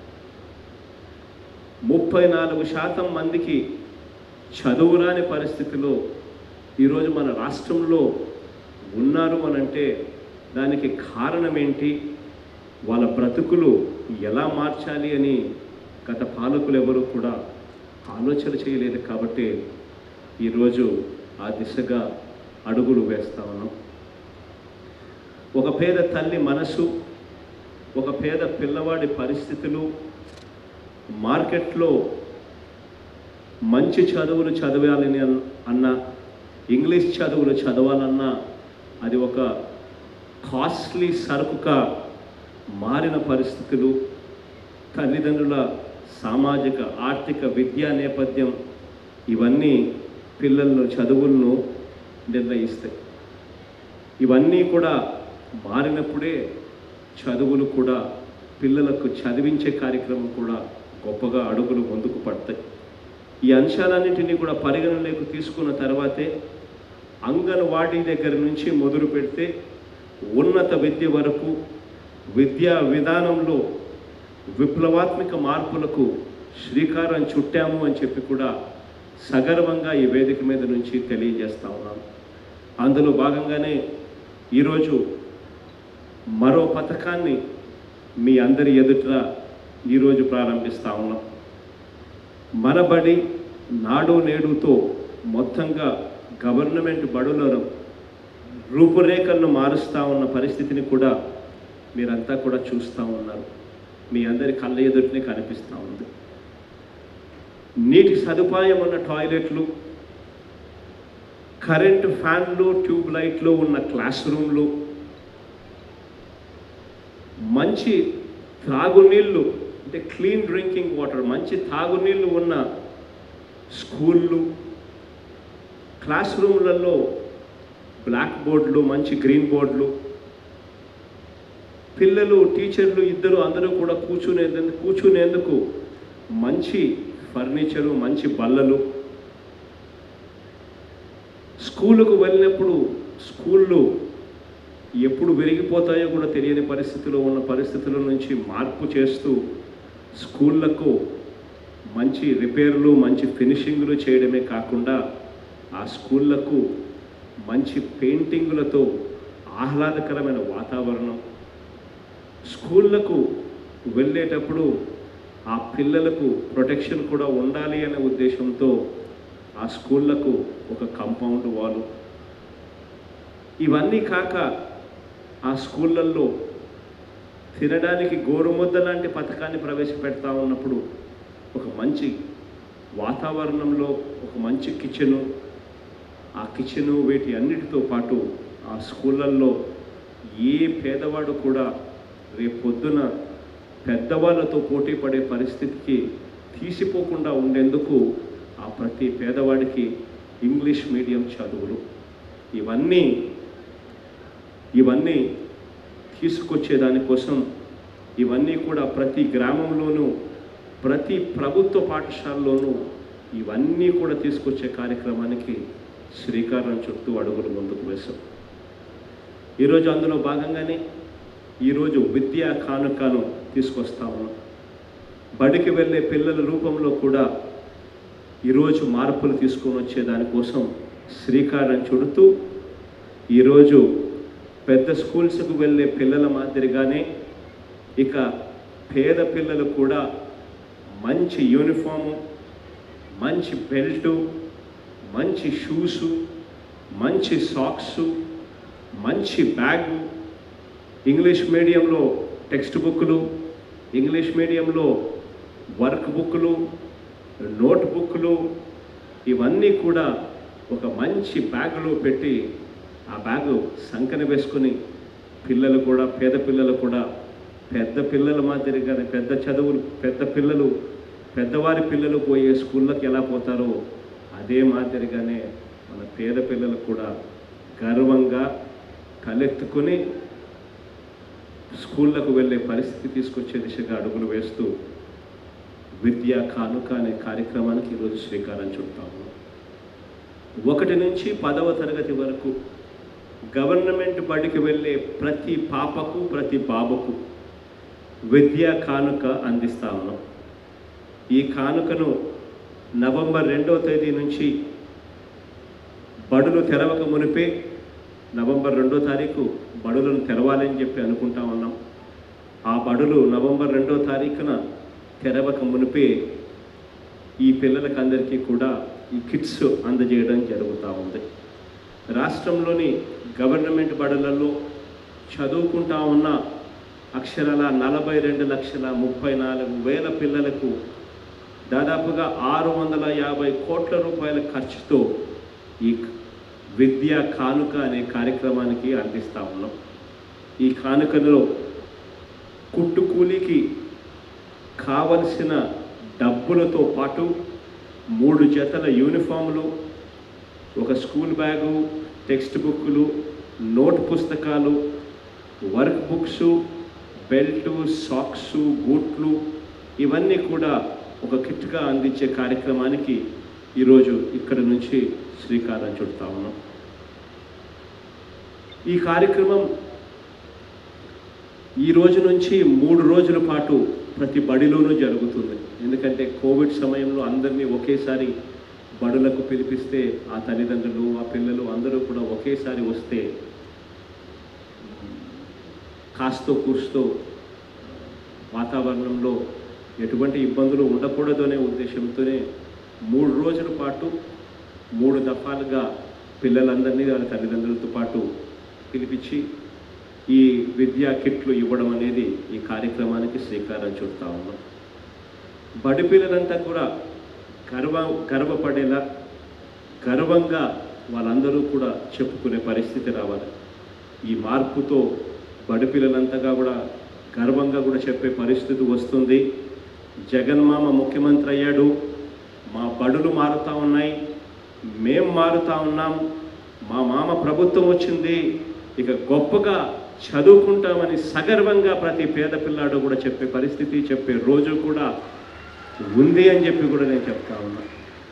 ముప్పై నాలుగు శాతం మందికి చదువురాని పరిస్థితిలో ఈరోజు మన రాష్ట్రంలో ఉన్నారు అని అంటే దానికి కారణం ఏంటి వాళ్ళ బ్రతుకులు ఎలా మార్చాలి అని గత పాలకులు ఎవరు కూడా ఆలోచన చేయలేదు కాబట్టి ఈరోజు ఆ దిశగా అడుగులు వేస్తా ఉన్నాం ఒక పేద తల్లి మనసు ఒక పేద పిల్లవాడి పరిస్థితులు మార్కెట్లో మంచి చదువులు చదవాలని అన్- అన్న ఇంగ్లీష్ చదువులు చదవాలన్నా అది ఒక కాస్ట్లీ సరుకుగా మారిన పరిస్థితులు తల్లిదండ్రుల సామాజిక ఆర్థిక విద్యా నేపథ్యం ఇవన్నీ పిల్లలను చదువులను నిర్ణయిస్తాయి ఇవన్నీ కూడా మారినప్పుడే చదువులు కూడా పిల్లలకు చదివించే కార్యక్రమం కూడా గొప్పగా అడుగులు ముందుకు పడతాయి ఈ అంశాలన్నింటినీ కూడా పరిగణలోకి తీసుకున్న తర్వాతే అంగన్వాడీ దగ్గర నుంచి మొదలు పెడితే ఉన్నత విద్య వరకు విద్యా విధానంలో విప్లవాత్మక మార్పులకు శ్రీకారం చుట్టాము అని చెప్పి కూడా సగర్వంగా ఈ వేదిక మీద నుంచి తెలియజేస్తా ఉన్నాను అందులో భాగంగానే ఈరోజు మరో పథకాన్ని మీ అందరి ఎదుట ఈరోజు ప్రారంభిస్తా ఉన్నాం మన బడి నాడు నేడుతో మొత్తంగా గవర్నమెంట్ బడులను రూపురేఖలను మారుస్తూ ఉన్న పరిస్థితిని కూడా మీరంతా కూడా చూస్తూ ఉన్నారు మీ అందరి కళ్ళ ఎదుటనే కనిపిస్తూ ఉంది నీటి సదుపాయం ఉన్న టాయిలెట్లు కరెంటు ఫ్యాన్లు ట్యూబ్ లైట్లు ఉన్న క్లాస్ రూమ్లు మంచి త్రాగునీళ్ళు అంటే క్లీన్ డ్రింకింగ్ వాటర్ మంచి తాగునీళ్ళు ఉన్న స్కూళ్ళు క్లాస్ రూమ్లలో బ్లాక్ బోర్డులు మంచి గ్రీన్ బోర్డులు పిల్లలు టీచర్లు ఇద్దరు అందరూ కూడా కూర్చునేందుకు కూర్చునేందుకు మంచి ఫర్నిచరు మంచి బల్లలు స్కూలుకు వెళ్ళినప్పుడు స్కూళ్ళు ఎప్పుడు విరిగిపోతాయో కూడా తెలియని పరిస్థితిలో ఉన్న పరిస్థితుల నుంచి మార్పు చేస్తూ స్కూళ్ళకు మంచి రిపేర్లు మంచి ఫినిషింగ్లు చేయడమే కాకుండా ఆ స్కూళ్ళకు మంచి పెయింటింగులతో ఆహ్లాదకరమైన వాతావరణం స్కూళ్ళకు వెళ్ళేటప్పుడు ఆ పిల్లలకు ప్రొటెక్షన్ కూడా ఉండాలి అనే ఉద్దేశంతో ఆ స్కూళ్ళకు ఒక కంపౌండ్ వాలు ఇవన్నీ కాక ఆ స్కూళ్ళల్లో తినడానికి గోరుముద్ద లాంటి పథకాన్ని ప్రవేశపెడతా ఉన్నప్పుడు ఒక మంచి వాతావరణంలో ఒక మంచి కిచెను ఆ కిచెను వీటి అన్నిటితో పాటు ఆ స్కూళ్ళల్లో ఏ పేదవాడు కూడా రేపొద్దున పెద్దవాళ్ళతో పోటీ పడే పరిస్థితికి తీసిపోకుండా ఉండేందుకు ఆ ప్రతి పేదవాడికి ఇంగ్లీష్ మీడియం చదువులు ఇవన్నీ ఇవన్నీ తీసుకొచ్చే దానికోసం ఇవన్నీ కూడా ప్రతి గ్రామంలోనూ ప్రతి ప్రభుత్వ పాఠశాలలోనూ ఇవన్నీ కూడా తీసుకొచ్చే కార్యక్రమానికి శ్రీకారం చుట్టూ అడుగులు ముందుకు వేశాం ఈరోజు అందులో భాగంగానే ఈరోజు విద్యా కానుకను తీసుకొస్తా ఉన్నాం బడికి వెళ్ళే పిల్లల రూపంలో కూడా ఈరోజు మార్పులు తీసుకొని వచ్చే దానికోసం శ్రీకారం చుడుతూ ఈరోజు పెద్ద స్కూల్స్కు వెళ్ళే పిల్లల మాదిరిగానే ఇక పేద పిల్లలు కూడా మంచి యూనిఫాము మంచి బెల్టు మంచి షూసు మంచి సాక్సు మంచి బ్యాగు ఇంగ్లీష్ మీడియంలో టెక్స్ట్ బుక్లు ఇంగ్లీష్ మీడియంలో వర్క్ బుక్లు నోట్ బుక్లు ఇవన్నీ కూడా ఒక మంచి బ్యాగులో పెట్టి ఆ బ్యాగు సంకన వేసుకుని పిల్లలు కూడా పేద పిల్లలు కూడా పెద్ద పిల్లల మాదిరిగానే పెద్ద చదువులు పెద్ద పిల్లలు పెద్దవారి పిల్లలు పోయే స్కూళ్ళకి ఎలా పోతారో అదే మాదిరిగానే మన పేద పిల్లలు కూడా గర్వంగా తలెత్తుకొని స్కూళ్ళకు వెళ్ళే పరిస్థితి తీసుకొచ్చే దిశగా అడుగులు వేస్తూ విద్యా కానుక అనే కార్యక్రమానికి ఈరోజు శ్రీకారం చుడతాము ఒకటి నుంచి పదవ తరగతి వరకు గవర్నమెంట్ బడికి వెళ్ళే ప్రతి పాపకు ప్రతి బాబుకు విద్యా కానుక అందిస్తా ఉన్నాం ఈ కానుకను నవంబర్ రెండవ తేదీ నుంచి బడులు తెరవక మునిపే నవంబర్ రెండో తారీఖు బడులను తెరవాలని చెప్పి అనుకుంటా ఉన్నాం ఆ బడులు నవంబర్ రెండో తారీఖున తెరవక మునిపే ఈ పిల్లలకు అందరికీ కూడా ఈ కిట్స్ అందజేయడం జరుగుతూ ఉంది రాష్ట్రంలోని గవర్నమెంట్ బడులలో చదువుకుంటా ఉన్న అక్షరాల నలభై రెండు లక్షల ముప్పై నాలుగు వేల పిల్లలకు దాదాపుగా ఆరు వందల యాభై కోట్ల రూపాయల ఖర్చుతో ఈ విద్యా కానుక అనే కార్యక్రమానికి అందిస్తూ ఉన్నాం ఈ కానుకలో కుట్టు కూలికి కావలసిన డబ్బులతో పాటు మూడు జతల యూనిఫామ్లు ఒక స్కూల్ బ్యాగు టెక్స్ట్ బుక్లు నోట్ పుస్తకాలు వర్క్ బుక్స్ బెల్టు సాక్స్ బూట్లు ఇవన్నీ కూడా ఒక కిట్గా అందించే కార్యక్రమానికి ఈరోజు ఇక్కడ నుంచి శ్రీకారం చుడతా ఉన్నాం ఈ కార్యక్రమం ఈ రోజు నుంచి మూడు రోజుల పాటు ప్రతి బడిలోనూ జరుగుతుంది ఎందుకంటే కోవిడ్ సమయంలో అందరినీ ఒకేసారి బడులకు పిలిపిస్తే ఆ తల్లిదండ్రులు ఆ పిల్లలు అందరూ కూడా ఒకేసారి వస్తే కాస్తో కూర్చుతో వాతావరణంలో ఎటువంటి ఇబ్బందులు ఉండకూడదు అనే ఉద్దేశంతోనే మూడు రోజుల పాటు మూడు దఫాలుగా పిల్లలందరినీ వాళ్ళ తల్లిదండ్రులతో పాటు పిలిపించి ఈ విద్యా కిట్లు ఇవ్వడం అనేది ఈ కార్యక్రమానికి శ్రీకారం చుడతా ఉన్నాం బడి పిల్లలంతా కూడా గర్వ గర్వపడేలా గర్వంగా వాళ్ళందరూ కూడా చెప్పుకునే పరిస్థితి రావాలి ఈ మార్పుతో బడి పిల్లలంతగా కూడా గర్వంగా కూడా చెప్పే పరిస్థితి వస్తుంది జగన్మామ ముఖ్యమంత్రి అయ్యాడు మా బడులు మారుతూ ఉన్నాయి మేం మారుతా ఉన్నాం మా మామ ప్రభుత్వం వచ్చింది ఇక గొప్పగా చదువుకుంటామని సగర్వంగా ప్రతి పేద పిల్లాడు కూడా చెప్పే పరిస్థితి చెప్పే రోజు కూడా ఉంది అని చెప్పి కూడా నేను చెప్తా ఉన్నా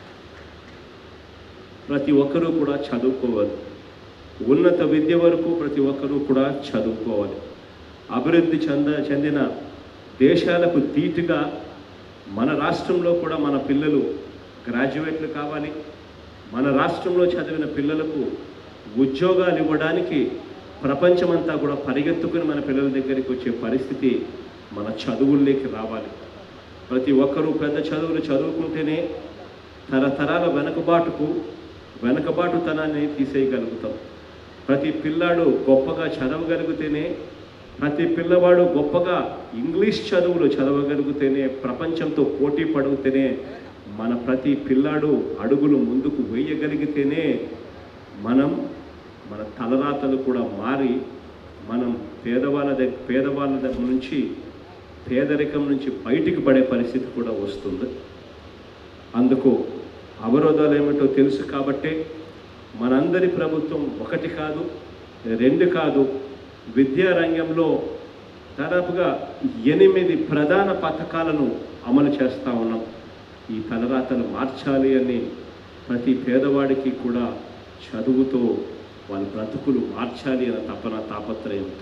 ప్రతి ఒక్కరూ కూడా చదువుకోవాలి ఉన్నత విద్య వరకు ప్రతి ఒక్కరూ కూడా చదువుకోవాలి అభివృద్ధి చెంద చెందిన దేశాలకు ధీటుగా మన రాష్ట్రంలో కూడా మన పిల్లలు గ్రాడ్యుయేట్లు కావాలి మన రాష్ట్రంలో చదివిన పిల్లలకు ఉద్యోగాలు ఇవ్వడానికి ప్రపంచమంతా కూడా పరిగెత్తుకుని మన పిల్లల దగ్గరికి వచ్చే పరిస్థితి మన చదువుల్లోకి రావాలి ప్రతి ఒక్కరూ పెద్ద చదువులు చదువుకుంటేనే తరతరాల వెనుకబాటుకు వెనుకబాటుతనాన్ని తీసేయగలుగుతాం ప్రతి పిల్లాడు గొప్పగా చదవగలిగితేనే ప్రతి పిల్లవాడు గొప్పగా ఇంగ్లీష్ చదువులు చదవగలిగితేనే ప్రపంచంతో పోటీ పడితేనే మన ప్రతి పిల్లాడు అడుగులు ముందుకు వేయగలిగితేనే మనం మన తలరాతలు కూడా మారి మనం పేదవాళ్ళ దగ్గర పేదవాళ్ళ దగ్గర నుంచి పేదరికం నుంచి బయటికి పడే పరిస్థితి కూడా వస్తుంది అందుకు అవరోధాలు ఏమిటో తెలుసు కాబట్టే మనందరి ప్రభుత్వం ఒకటి కాదు రెండు కాదు విద్యా రంగంలో దాదాపుగా ఎనిమిది ప్రధాన పథకాలను అమలు చేస్తూ ఉన్నాం ఈ తలరాతలు మార్చాలి అని ప్రతి పేదవాడికి కూడా చదువుతో వాళ్ళ బ్రతుకులు మార్చాలి అన్న తపన తాపత్రయంతో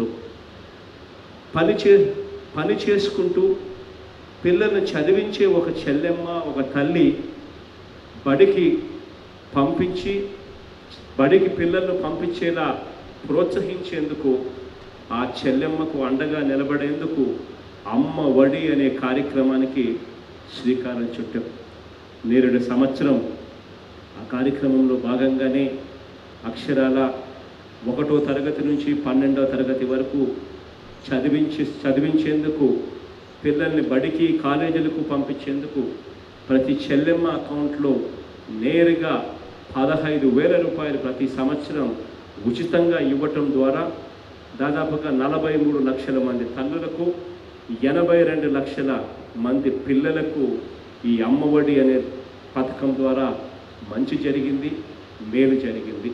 పని చే పని చేసుకుంటూ పిల్లల్ని చదివించే ఒక చెల్లెమ్మ ఒక తల్లి బడికి పంపించి బడికి పిల్లలను పంపించేలా ప్రోత్సహించేందుకు ఆ చెల్లెమ్మకు అండగా నిలబడేందుకు అమ్మ వడి అనే కార్యక్రమానికి శ్రీకారం చుట్టాం నేరుడు సంవత్సరం ఆ కార్యక్రమంలో భాగంగానే అక్షరాల ఒకటో తరగతి నుంచి పన్నెండో తరగతి వరకు చదివించి చదివించేందుకు పిల్లల్ని బడికి కాలేజీలకు పంపించేందుకు ప్రతి చెల్లెమ్మ అకౌంట్లో నేరుగా పదహైదు వేల రూపాయలు ప్రతి సంవత్సరం ఉచితంగా ఇవ్వటం ద్వారా దాదాపుగా నలభై మూడు లక్షల మంది తల్లులకు ఎనభై రెండు లక్షల మంది పిల్లలకు ఈ అమ్మఒడి అనే పథకం ద్వారా మంచి జరిగింది మేలు జరిగింది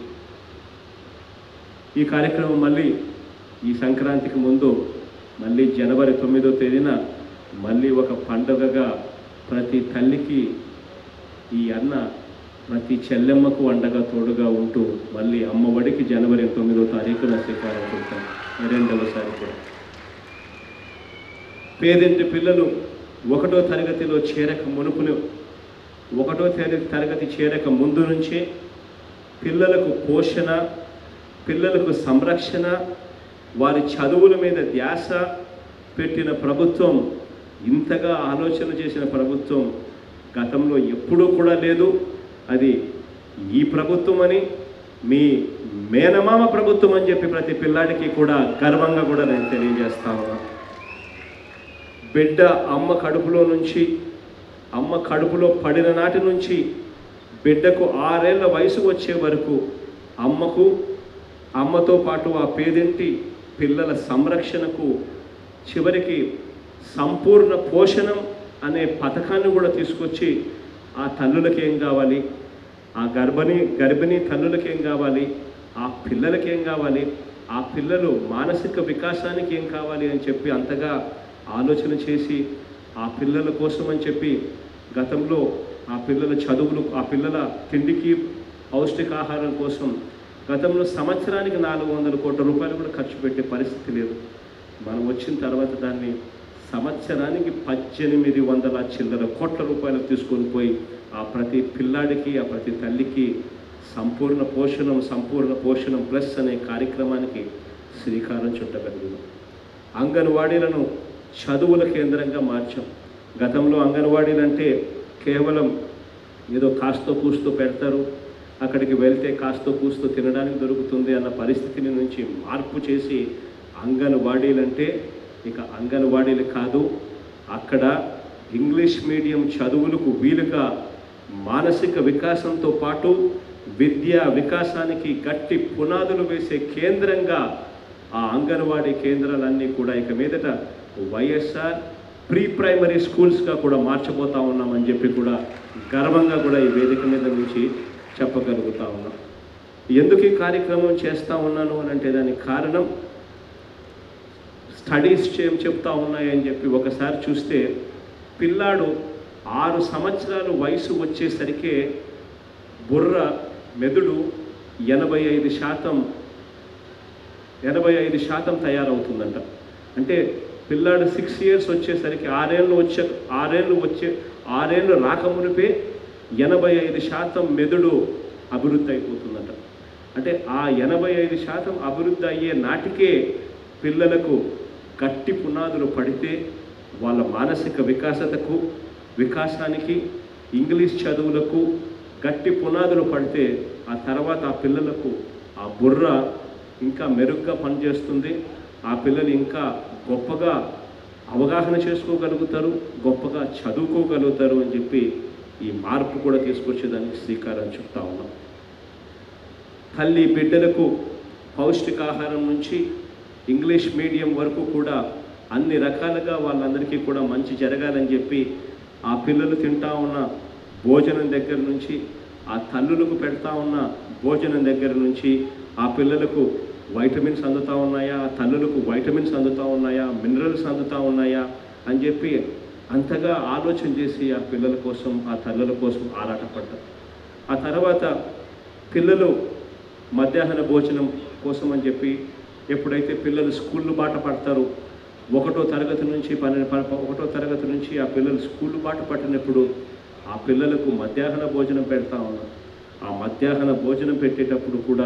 ఈ కార్యక్రమం మళ్ళీ ఈ సంక్రాంతికి ముందు మళ్ళీ జనవరి తొమ్మిదో తేదీన మళ్ళీ ఒక పండుగగా ప్రతి తల్లికి ఈ అన్న ప్రతి చెల్లెమ్మకు అండగా తోడుగా ఉంటూ మళ్ళీ అమ్మఒడికి జనవరి తొమ్మిదో తారీఖున శ్రీకారం చుడతాం రెండవసారి కూడా పేదింటి పిల్లలు ఒకటో తరగతిలో చేరక మునుపును ఒకటో తరగతి తరగతి చేరక ముందు నుంచే పిల్లలకు పోషణ పిల్లలకు సంరక్షణ వారి చదువుల మీద ధ్యాస పెట్టిన ప్రభుత్వం ఇంతగా ఆలోచన చేసిన ప్రభుత్వం గతంలో ఎప్పుడూ కూడా లేదు అది ఈ ప్రభుత్వం అని మీ మేనమామ ప్రభుత్వం అని చెప్పి ప్రతి పిల్లాడికి కూడా గర్వంగా కూడా నేను తెలియజేస్తా ఉన్నా బిడ్డ అమ్మ కడుపులో నుంచి అమ్మ కడుపులో పడిన నాటి నుంచి బిడ్డకు ఆరేళ్ల వయసు వచ్చే వరకు అమ్మకు అమ్మతో పాటు ఆ పేదింటి పిల్లల సంరక్షణకు చివరికి సంపూర్ణ పోషణం అనే పథకాన్ని కూడా తీసుకొచ్చి ఆ తల్లులకి ఏం కావాలి ఆ గర్భిణీ గర్భిణీ తల్లులకి ఏం కావాలి ఆ పిల్లలకి ఏం కావాలి ఆ పిల్లలు మానసిక వికాసానికి ఏం కావాలి అని చెప్పి అంతగా ఆలోచన చేసి ఆ పిల్లల కోసం అని చెప్పి గతంలో ఆ పిల్లల చదువులు ఆ పిల్లల తిండికి పౌష్టికాహారం కోసం గతంలో సంవత్సరానికి నాలుగు వందల కోట్ల రూపాయలు కూడా ఖర్చు పెట్టే పరిస్థితి లేదు మనం వచ్చిన తర్వాత దాన్ని సంవత్సరానికి పద్దెనిమిది వందల చిల్లర కోట్ల రూపాయలు తీసుకొని పోయి ఆ ప్రతి పిల్లాడికి ఆ ప్రతి తల్లికి సంపూర్ణ పోషణం సంపూర్ణ పోషణం ప్లస్ అనే కార్యక్రమానికి శ్రీకారం చుట్టగలిగినాం అంగన్వాడీలను చదువుల కేంద్రంగా మార్చాం గతంలో అంగన్వాడీలు అంటే కేవలం ఏదో కాస్తో కూస్తో పెడతారు అక్కడికి వెళ్తే కాస్తో కూస్తో తినడానికి దొరుకుతుంది అన్న పరిస్థితిని నుంచి మార్పు చేసి అంగన్వాడీలంటే ఇక అంగన్వాడీలు కాదు అక్కడ ఇంగ్లీష్ మీడియం చదువులకు వీలుగా మానసిక వికాసంతో పాటు విద్యా వికాసానికి గట్టి పునాదులు వేసే కేంద్రంగా ఆ అంగన్వాడీ కేంద్రాలన్నీ కూడా ఇక మీదట వైఎస్ఆర్ ప్రీ ప్రైమరీ స్కూల్స్గా కూడా మార్చబోతా ఉన్నామని చెప్పి కూడా గర్వంగా కూడా ఈ వేదిక మీద నుంచి చెప్పగలుగుతా ఉన్నాం ఎందుకు ఈ కార్యక్రమం చేస్తూ ఉన్నాను అని అంటే దానికి కారణం స్టడీస్ ఏం చెప్తా ఉన్నాయని చెప్పి ఒకసారి చూస్తే పిల్లాడు ఆరు సంవత్సరాలు వయసు వచ్చేసరికే బుర్ర మెదడు ఎనభై ఐదు శాతం ఎనభై ఐదు శాతం తయారవుతుందంట అంటే పిల్లాడు సిక్స్ ఇయర్స్ వచ్చేసరికి ఆరేళ్ళు వచ్చే ఆరేళ్ళు వచ్చే ఆరేళ్ళు రాకమునిపే ఎనభై ఐదు శాతం మెదడు అభివృద్ధి అయిపోతుందంట అంటే ఆ ఎనభై ఐదు శాతం అభివృద్ధి అయ్యే నాటికే పిల్లలకు గట్టి పునాదులు పడితే వాళ్ళ మానసిక వికాసతకు వికాసానికి ఇంగ్లీష్ చదువులకు గట్టి పునాదులు పడితే ఆ తర్వాత ఆ పిల్లలకు ఆ బుర్ర ఇంకా మెరుగ్గా పనిచేస్తుంది ఆ పిల్లలు ఇంకా గొప్పగా అవగాహన చేసుకోగలుగుతారు గొప్పగా చదువుకోగలుగుతారు అని చెప్పి ఈ మార్పు కూడా తీసుకొచ్చేదానికి శ్రీకారం చెప్తా ఉన్నాం తల్లి బిడ్డలకు పౌష్టికాహారం నుంచి ఇంగ్లీష్ మీడియం వరకు కూడా అన్ని రకాలుగా వాళ్ళందరికీ కూడా మంచి జరగాలని చెప్పి ఆ పిల్లలు తింటా ఉన్న భోజనం దగ్గర నుంచి ఆ తల్లులకు పెడతా ఉన్న భోజనం దగ్గర నుంచి ఆ పిల్లలకు వైటమిన్స్ అందుతూ ఉన్నాయా ఆ తల్లులకు వైటమిన్స్ అందుతూ ఉన్నాయా మినరల్స్ అందుతూ ఉన్నాయా అని చెప్పి అంతగా ఆలోచన చేసి ఆ పిల్లల కోసం ఆ తల్లుల కోసం ఆరాటపడ్డారు ఆ తర్వాత పిల్లలు మధ్యాహ్న భోజనం కోసం అని చెప్పి ఎప్పుడైతే పిల్లలు స్కూళ్ళు బాట పడతారో ఒకటో తరగతి నుంచి పన్నెండు ప- ఒకటో తరగతి నుంచి ఆ పిల్లలు స్కూళ్ళు బాట పట్టినప్పుడు ఆ పిల్లలకు మధ్యాహ్న భోజనం పెడతా ఉన్నాం ఆ మధ్యాహ్న భోజనం పెట్టేటప్పుడు కూడా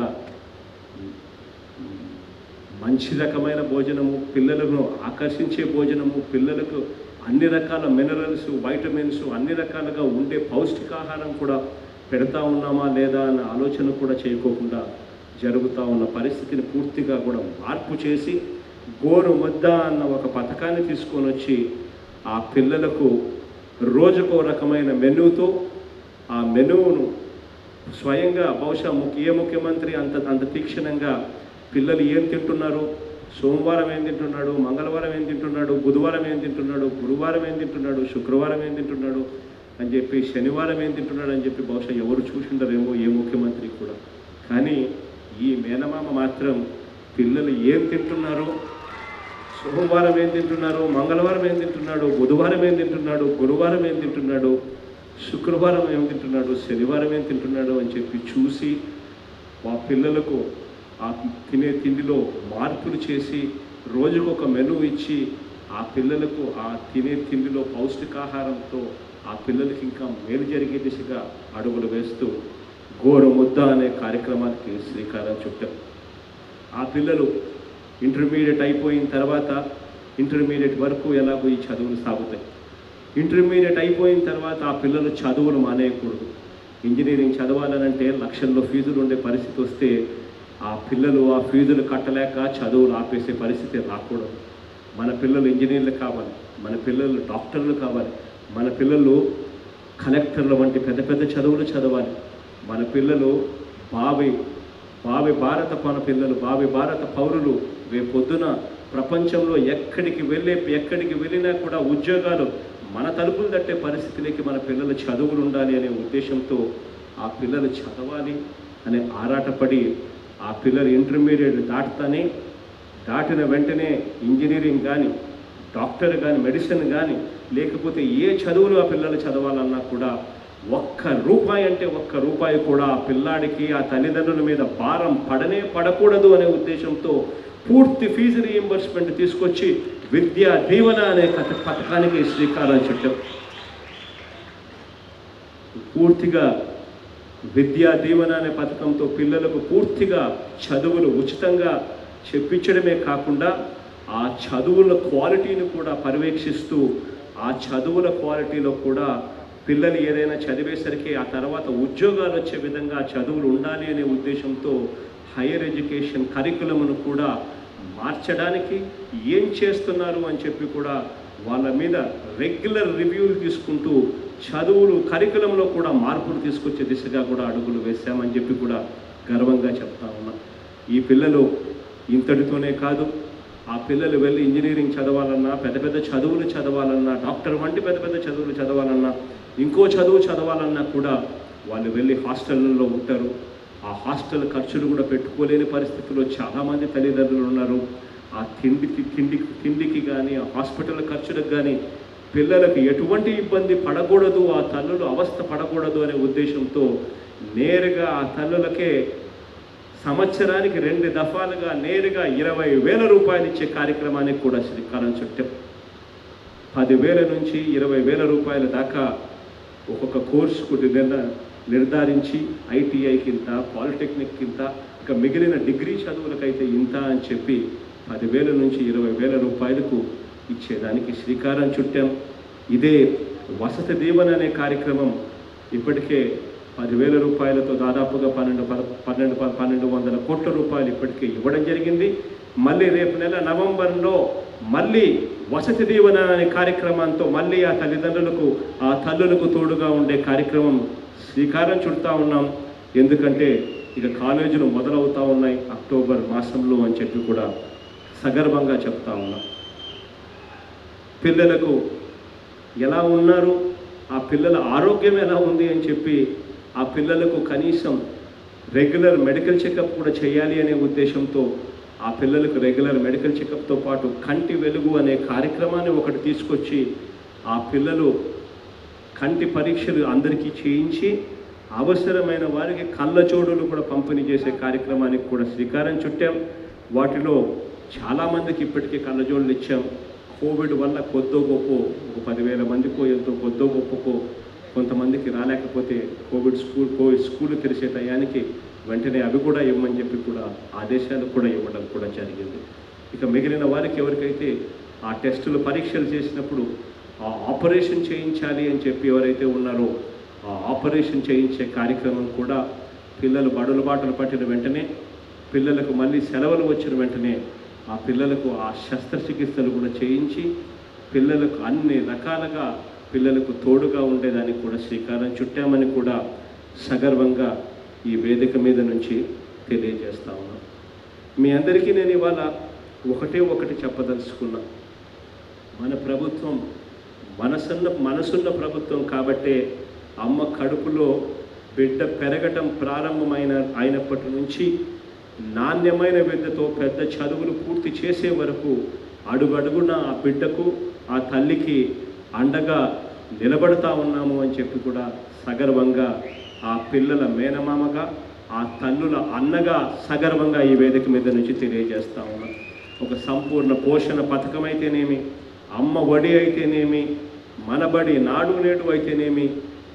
మంచి రకమైన భోజనము పిల్లలను ఆకర్షించే భోజనము పిల్లలకు అన్ని రకాల మినరల్స్ వైటమిన్స్ అన్ని రకాలుగా ఉండే పౌష్టికాహారం కూడా పెడతా ఉన్నామా లేదా అన్న ఆలోచన కూడా చేయకోకుండా జరుగుతూ ఉన్న పరిస్థితిని పూర్తిగా కూడా మార్పు చేసి గోరు ముద్ద అన్న ఒక పథకాన్ని తీసుకొని వచ్చి ఆ పిల్లలకు రోజుకో రకమైన మెనూతో ఆ మెనువును స్వయంగా బహుశా ముఖ్య ఏ ముఖ్యమంత్రి అంత అంత తీక్షణంగా పిల్లలు ఏం తింటున్నారు సోమవారం ఏం తింటున్నాడు మంగళవారం ఏం తింటున్నాడు బుధవారం ఏం తింటున్నాడు గురువారం ఏం తింటున్నాడు శుక్రవారం ఏం తింటున్నాడు అని చెప్పి శనివారం ఏం తింటున్నాడు అని చెప్పి బహుశా ఎవరు చూసిండరేమో ఏ ముఖ్యమంత్రి కూడా కానీ ఈ మేనమామ మాత్రం పిల్లలు ఏం తింటున్నారో సోమవారం ఏం తింటున్నారు మంగళవారం ఏం తింటున్నాడు బుధవారం ఏం తింటున్నాడు గురువారం ఏం తింటున్నాడు శుక్రవారం ఏం తింటున్నాడు శనివారం ఏం తింటున్నాడు అని చెప్పి చూసి ఆ పిల్లలకు ఆ తినే తిండిలో మార్పులు చేసి రోజుకు ఒక మెను ఇచ్చి ఆ పిల్లలకు ఆ తినే తిండిలో పౌష్టికాహారంతో ఆ పిల్లలకి ఇంకా మేలు జరిగే దిశగా అడుగులు వేస్తూ గోరు ముద్ద అనే కార్యక్రమానికి శ్రీకారం చుట్టాం ఆ పిల్లలు ఇంటర్మీడియట్ అయిపోయిన తర్వాత ఇంటర్మీడియట్ వరకు ఎలాగో ఈ చదువులు సాగుతాయి ఇంటర్మీడియట్ అయిపోయిన తర్వాత ఆ పిల్లలు చదువులు మానేయకూడదు ఇంజనీరింగ్ చదవాలనంటే లక్షల్లో ఫీజులు ఉండే పరిస్థితి వస్తే ఆ పిల్లలు ఆ ఫీజులు కట్టలేక చదువులు ఆపేసే పరిస్థితి రాకూడదు మన పిల్లలు ఇంజనీర్లు కావాలి మన పిల్లలు డాక్టర్లు కావాలి మన పిల్లలు కలెక్టర్ల వంటి పెద్ద పెద్ద చదువులు చదవాలి మన పిల్లలు భావి భావి భారత మన పిల్లలు భావి భారత పౌరులు రేపొద్దున ప్రపంచంలో ఎక్కడికి వెళ్ళే ఎక్కడికి వెళ్ళినా కూడా ఉద్యోగాలు మన తలుపులు తట్టే పరిస్థితిలోకి మన పిల్లల చదువులు ఉండాలి అనే ఉద్దేశంతో ఆ పిల్లలు చదవాలి అనే ఆరాటపడి ఆ పిల్లలు ఇంటర్మీడియట్ దాటుతానే దాటిన వెంటనే ఇంజనీరింగ్ కానీ డాక్టర్ కానీ మెడిసిన్ కానీ లేకపోతే ఏ చదువులు ఆ పిల్లలు చదవాలన్నా కూడా ఒక్క రూపాయి అంటే ఒక్క రూపాయి కూడా ఆ పిల్లాడికి ఆ తల్లిదండ్రుల మీద భారం పడనే పడకూడదు అనే ఉద్దేశంతో పూర్తి ఫీజు రీఎంబర్స్మెంట్ తీసుకొచ్చి విద్యా దీవెన అనే కథ పథకానికి శ్రీకారం చుట్టాం పూర్తిగా విద్యా దీవెన అనే పథకంతో పిల్లలకు పూర్తిగా చదువులు ఉచితంగా చెప్పించడమే కాకుండా ఆ చదువుల క్వాలిటీని కూడా పర్యవేక్షిస్తూ ఆ చదువుల క్వాలిటీలో కూడా పిల్లలు ఏదైనా చదివేసరికి ఆ తర్వాత ఉద్యోగాలు వచ్చే విధంగా చదువులు ఉండాలి అనే ఉద్దేశంతో హైయర్ ఎడ్యుకేషన్ కరికులమును కూడా మార్చడానికి ఏం చేస్తున్నారు అని చెప్పి కూడా వాళ్ళ మీద రెగ్యులర్ రివ్యూలు తీసుకుంటూ చదువులు కరికులంలో కూడా మార్పులు తీసుకొచ్చే దిశగా కూడా అడుగులు వేశామని చెప్పి కూడా గర్వంగా చెప్తా ఉన్నా ఈ పిల్లలు ఇంతటితోనే కాదు ఆ పిల్లలు వెళ్ళి ఇంజనీరింగ్ చదవాలన్నా పెద్ద పెద్ద చదువులు చదవాలన్నా డాక్టర్ వంటి పెద్ద పెద్ద చదువులు చదవాలన్నా ఇంకో చదువు చదవాలన్నా కూడా వాళ్ళు వెళ్ళి హాస్టళ్ళల్లో ఉంటారు ఆ హాస్టల్ ఖర్చులు కూడా పెట్టుకోలేని పరిస్థితిలో చాలామంది తల్లిదండ్రులు ఉన్నారు ఆ తిండికి తిండి తిండికి కానీ ఆ హాస్పిటల్ ఖర్చులకు కానీ పిల్లలకు ఎటువంటి ఇబ్బంది పడకూడదు ఆ తల్లులు అవస్థ పడకూడదు అనే ఉద్దేశంతో నేరుగా ఆ తల్లులకే సంవత్సరానికి రెండు దఫాలుగా నేరుగా ఇరవై వేల రూపాయలు ఇచ్చే కార్యక్రమానికి కూడా శ్రీకారం చుట్టాం పదివేల నుంచి ఇరవై వేల రూపాయల దాకా ఒక్కొక్క కోర్సుకు నిర్ణ నిర్ధారించి ఐటీఐ కింద పాలిటెక్నిక్ కింద ఇక మిగిలిన డిగ్రీ చదువులకైతే ఇంత అని చెప్పి పదివేల నుంచి ఇరవై వేల రూపాయలకు ఇచ్చేదానికి శ్రీకారం చుట్టాం ఇదే వసతి దీవెన అనే కార్యక్రమం ఇప్పటికే పదివేల రూపాయలతో దాదాపుగా పన్నెండు పద- పన్నెండు ప- పన్నెండు వందల కోట్ల రూపాయలు ఇప్పటికే ఇవ్వడం జరిగింది మళ్ళీ రేపు నెల నవంబర్లో మళ్ళీ వసతి దీవెన అనే కార్యక్రమంతో మళ్ళీ ఆ తల్లిదండ్రులకు ఆ తల్లులకు తోడుగా ఉండే కార్యక్రమం శ్రీకారం చుడతా ఉన్నాం ఎందుకంటే ఇక కాలేజీలు మొదలవుతా ఉన్నాయి అక్టోబర్ మాసంలో అని చెప్పి కూడా సగర్వంగా చెప్తా ఉన్నాం పిల్లలకు ఎలా ఉన్నారు ఆ పిల్లల ఆరోగ్యం ఎలా ఉంది అని చెప్పి ఆ పిల్లలకు కనీసం రెగ్యులర్ మెడికల్ చెకప్ కూడా చేయాలి అనే ఉద్దేశంతో ఆ పిల్లలకు రెగ్యులర్ మెడికల్ చెకప్తో పాటు కంటి వెలుగు అనే కార్యక్రమాన్ని ఒకటి తీసుకొచ్చి ఆ పిల్లలు కంటి పరీక్షలు అందరికీ చేయించి అవసరమైన వారికి కళ్ళ జోడులు కూడా పంపిణీ చేసే కార్యక్రమానికి కూడా శ్రీకారం చుట్టాం వాటిలో చాలామందికి ఇప్పటికే కళ్ళజోడులు ఇచ్చాం కోవిడ్ వల్ల కొద్దో గొప్ప ఒక పదివేల మందికో ఎంతో కొద్దో గొప్పకో కొంతమందికి రాలేకపోతే కోవిడ్ స్కూల్ కోవిడ్ స్కూల్ తెరిచే టయానికి వెంటనే అవి కూడా ఇవ్వమని చెప్పి కూడా ఆదేశాలు కూడా ఇవ్వడం కూడా జరిగింది ఇక మిగిలిన వారికి ఎవరికైతే ఆ టెస్టులు పరీక్షలు చేసినప్పుడు ఆ ఆపరేషన్ చేయించాలి అని చెప్పి ఎవరైతే ఉన్నారో ఆ ఆపరేషన్ చేయించే కార్యక్రమం కూడా పిల్లలు బడుల బాటలు పట్టిన వెంటనే పిల్లలకు మళ్ళీ సెలవులు వచ్చిన వెంటనే ఆ పిల్లలకు ఆ శస్త్రచికిత్సలు కూడా చేయించి పిల్లలకు అన్ని రకాలుగా పిల్లలకు తోడుగా ఉండేదానికి కూడా శ్రీకారం చుట్టామని కూడా సగర్వంగా ఈ వేదిక మీద నుంచి తెలియజేస్తా ఉన్నాం మీ అందరికీ నేను ఇవాళ ఒకటే ఒకటి చెప్పదలుచుకున్నా మన ప్రభుత్వం మనసున్న మనసున్న ప్రభుత్వం కాబట్టే అమ్మ కడుపులో బిడ్డ పెరగటం ప్రారంభమైన అయినప్పటి నుంచి నాణ్యమైన విద్యతో పెద్ద చదువులు పూర్తి చేసే వరకు అడుగడుగున ఆ బిడ్డకు ఆ తల్లికి అండగా నిలబడతా ఉన్నాము అని చెప్పి కూడా సగర్వంగా ఆ పిల్లల మేనమామగా ఆ తల్లుల అన్నగా సగర్వంగా ఈ వేదిక మీద నుంచి తెలియజేస్తా ఉన్నాం ఒక సంపూర్ణ పోషణ పథకం అయితేనేమి అమ్మ ఒడి అయితేనేమి మనబడి నాడు నేడు అయితేనేమి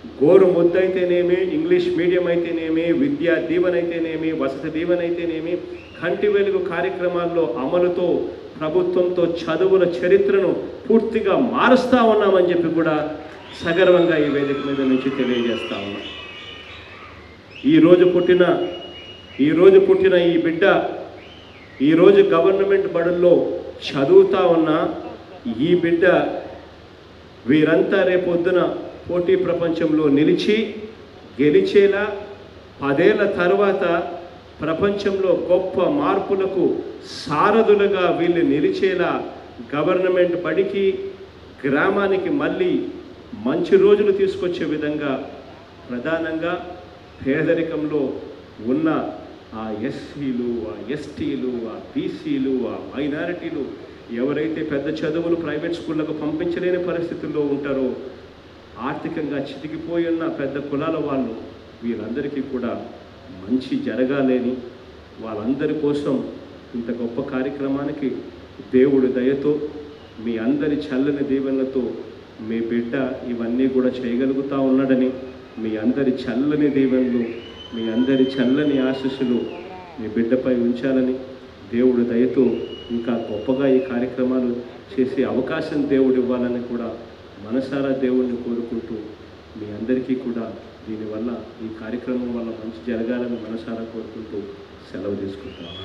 గోరు ముద్దైతేనేమి ఇంగ్లీష్ మీడియం అయితేనేమి విద్యా దీవెన అయితేనేమి వసతి దీవెన అయితేనేమి కంటి వెలుగు కార్యక్రమాల్లో అమలుతో ప్రభుత్వంతో చదువుల చరిత్రను పూర్తిగా మారుస్తా ఉన్నామని చెప్పి కూడా సగర్వంగా ఈ వేదిక మీద నుంచి తెలియజేస్తా ఉన్నా ఈరోజు పుట్టిన ఈరోజు పుట్టిన ఈ బిడ్డ ఈరోజు గవర్నమెంట్ బడుల్లో చదువుతా ఉన్న ఈ బిడ్డ వీరంతా రేపొద్దున పోటీ ప్రపంచంలో నిలిచి గెలిచేలా పదేళ్ల తర్వాత ప్రపంచంలో గొప్ప మార్పులకు సారథులుగా వీళ్ళు నిలిచేలా గవర్నమెంట్ బడికి గ్రామానికి మళ్ళీ మంచి రోజులు తీసుకొచ్చే విధంగా ప్రధానంగా పేదరికంలో ఉన్న ఆ ఎస్సీలు ఆ ఎస్టీలు ఆ బీసీలు ఆ మైనారిటీలు ఎవరైతే పెద్ద చదువులు ప్రైవేట్ స్కూళ్ళకు పంపించలేని పరిస్థితుల్లో ఉంటారో ఆర్థికంగా చితికిపోయి ఉన్న పెద్ద కులాల వాళ్ళు వీళ్ళందరికీ కూడా మంచి జరగాలని వాళ్ళందరి కోసం ఇంత గొప్ప కార్యక్రమానికి దేవుడి దయతో మీ అందరి చల్లని దీవెనలతో మీ బిడ్డ ఇవన్నీ కూడా చేయగలుగుతా ఉన్నాడని మీ అందరి చల్లని దీవెనలు మీ అందరి చల్లని ఆశీస్సులు మీ బిడ్డపై ఉంచాలని దేవుడి దయతో ఇంకా గొప్పగా ఈ కార్యక్రమాలు చేసే అవకాశం దేవుడు ఇవ్వాలని కూడా మనసారా దేవుడిని కోరుకుంటూ మీ అందరికీ కూడా దీనివల్ల ఈ కార్యక్రమం వల్ల మంచి జరగాలని మనసారా కోరుకుంటూ సెలవు తీసుకుంటాను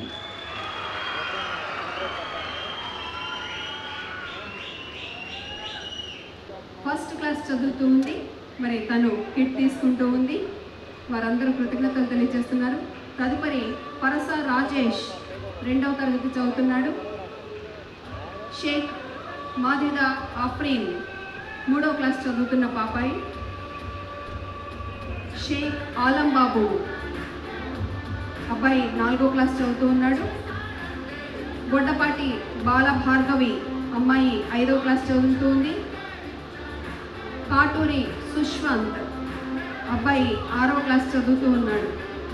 ఫస్ట్ క్లాస్ చదువుతూ ఉంది మరి తను కిట్ తీసుకుంటూ ఉంది వారందరూ కృతజ్ఞతలు తెలియజేస్తున్నారు తదుపరి పరస రాజేష్ రెండవ తరగతి చదువుతున్నాడు షేక్ మాదిదా ఆఫ్రీన్ మూడవ క్లాస్ చదువుతున్న పాపాయి షేక్ ఆలం బాబు అబ్బాయి నాలుగో క్లాస్ చదువుతూ ఉన్నాడు గొడ్డపాటి బాల భార్గవి అమ్మాయి ఐదో క్లాస్ చదువుతూ ఉంది కాటూరి సుష్వంత్ అబ్బాయి ఆరో క్లాస్ చదువుతూ ఉన్నాడు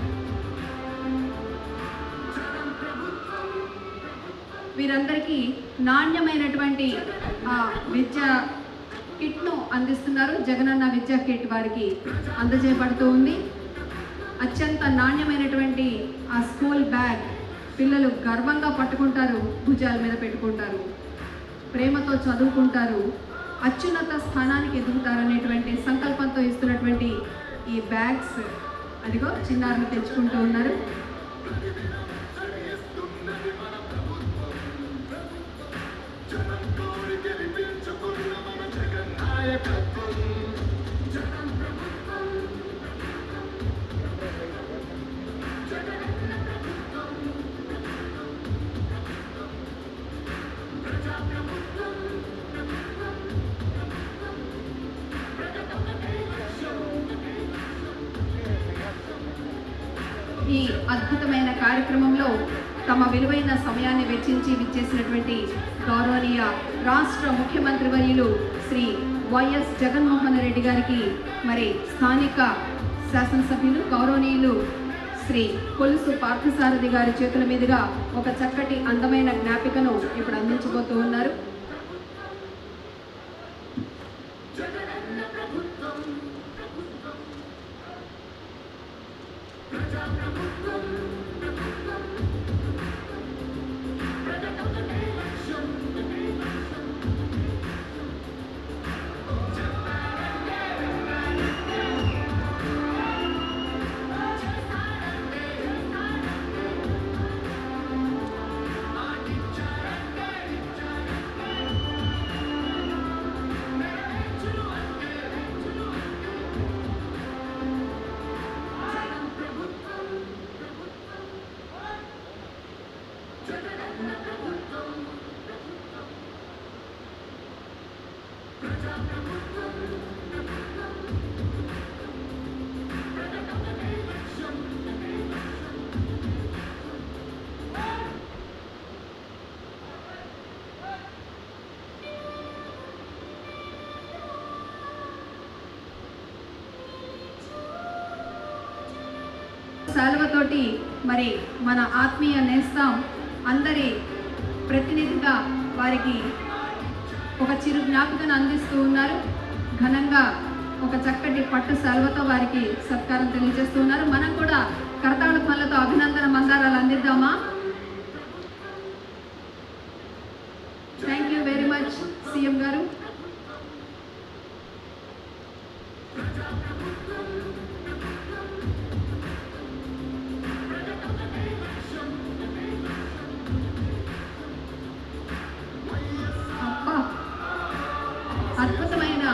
వీరందరికీ నాణ్యమైనటువంటి ఆ విద్య కిట్ను అందిస్తున్నారు జగనన్న విద్యా కిట్ వారికి అందజేయబడుతూ ఉంది అత్యంత నాణ్యమైనటువంటి ఆ స్కూల్ బ్యాగ్ పిల్లలు గర్వంగా పట్టుకుంటారు భుజాల మీద పెట్టుకుంటారు ప్రేమతో చదువుకుంటారు అత్యున్నత స్థానానికి ఎదుగుతారనేటువంటి సంకల్పంతో ఇస్తున్నటువంటి ఈ బ్యాగ్స్ అదిగో చిన్నారులు తెచ్చుకుంటూ ఉన్నారు ఈ అద్భుతమైన కార్యక్రమంలో తమ విలువైన సమయాన్ని వెచ్చించి విచ్చేసినటువంటి గౌరవనీయ రాష్ట్ర ముఖ్యమంత్రి వర్యులు శ్రీ వైఎస్ జగన్మోహన్ రెడ్డి గారికి మరి స్థానిక శాసనసభ్యులు గౌరవనీయులు శ్రీ కొలుసు పార్థసారథి గారి చేతుల మీదుగా ఒక చక్కటి అందమైన జ్ఞాపికను ఇప్పుడు అందించబోతూ ఉన్నారు శాలువతోటి మరి మన ఆత్మీయ నేస్తాం అందరి ప్రతినిధిగా వారికి ఒక చిరు జ్ఞాపికను అందిస్తూ ఉన్నారు ఘనంగా ఒక చక్కటి పట్టు సెలవుతో వారికి సత్కారం తెలియజేస్తున్నారు మనం కూడా కరతాళ పనులతో అభినందన మందారాలు అందిద్దామా thank you very much CM గారు అబ్బా అద్భుతమైన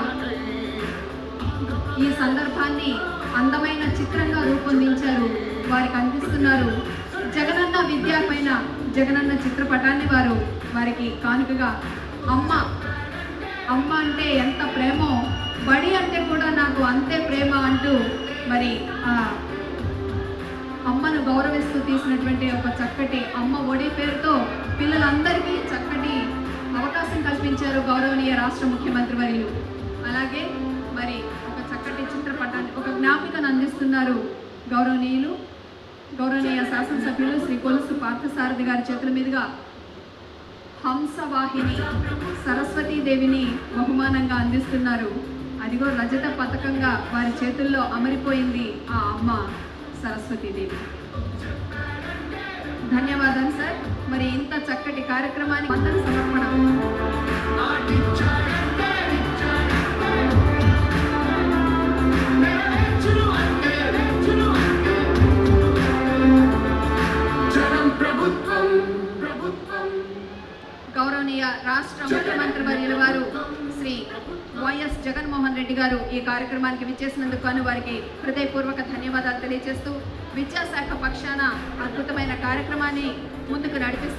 ఈ సందర్భాన్ని అందమైన చిత్రంగా రూపొందించారు వారికి అందిస్తున్నారు జగనన్న విద్యా పైన జగనన్న చిత్రపటాన్ని వారు వారికి కానుకగా అమ్మ అమ్మ అంటే ఎంత ప్రేమో బడి అంటే కూడా నాకు అంతే ప్రేమ అంటూ మరి ఆ అమ్మను గౌరవిస్తూ తీసినటువంటి ఒక చక్కటి అమ్మ ఒడి పేరుతో పిల్లలందరికీ చక్కటి అవకాశం కల్పించారు గౌరవనీయ రాష్ట్ర ముఖ్యమంత్రి వర్యులు అలాగే మరి ఒక చక్కటి చిత్రపటాన్ని ఒక జ్ఞాపికను అందిస్తున్నారు గౌరవనీయులు గౌరవనీయ శాసనసభ్యులు శ్రీ కొలుసు పార్థసారథి గారి చేతుల మీదుగా హంసవాహిని సరస్వతీదేవిని బహుమానంగా అందిస్తున్నారు అదిగో రజత పథకంగా వారి చేతుల్లో అమరిపోయింది ఆ అమ్మ సరస్వతీదేవి ధన్యవాదాలు సార్ మరి ఇంత చక్కటి కార్యక్రమానికి వందన సమర్పణ జనం ప్రభుత్వం ప్రభుత్వం గౌరవనీయ రాష్ట్ర ముఖ్యమంత్రి వర్యుల వారు శ్రీ వైఎస్ జగన్మోహన్ రెడ్డి గారు ఈ కార్యక్రమానికి విచ్చేసినందుకు గాను వారికి హృదయపూర్వక ధన్యవాదాలు తెలియజేస్తూ విద్యాశాఖ పక్షాన అద్భుతమైన కార్యక్రమాన్ని ముందుకు నడిపిస్తూ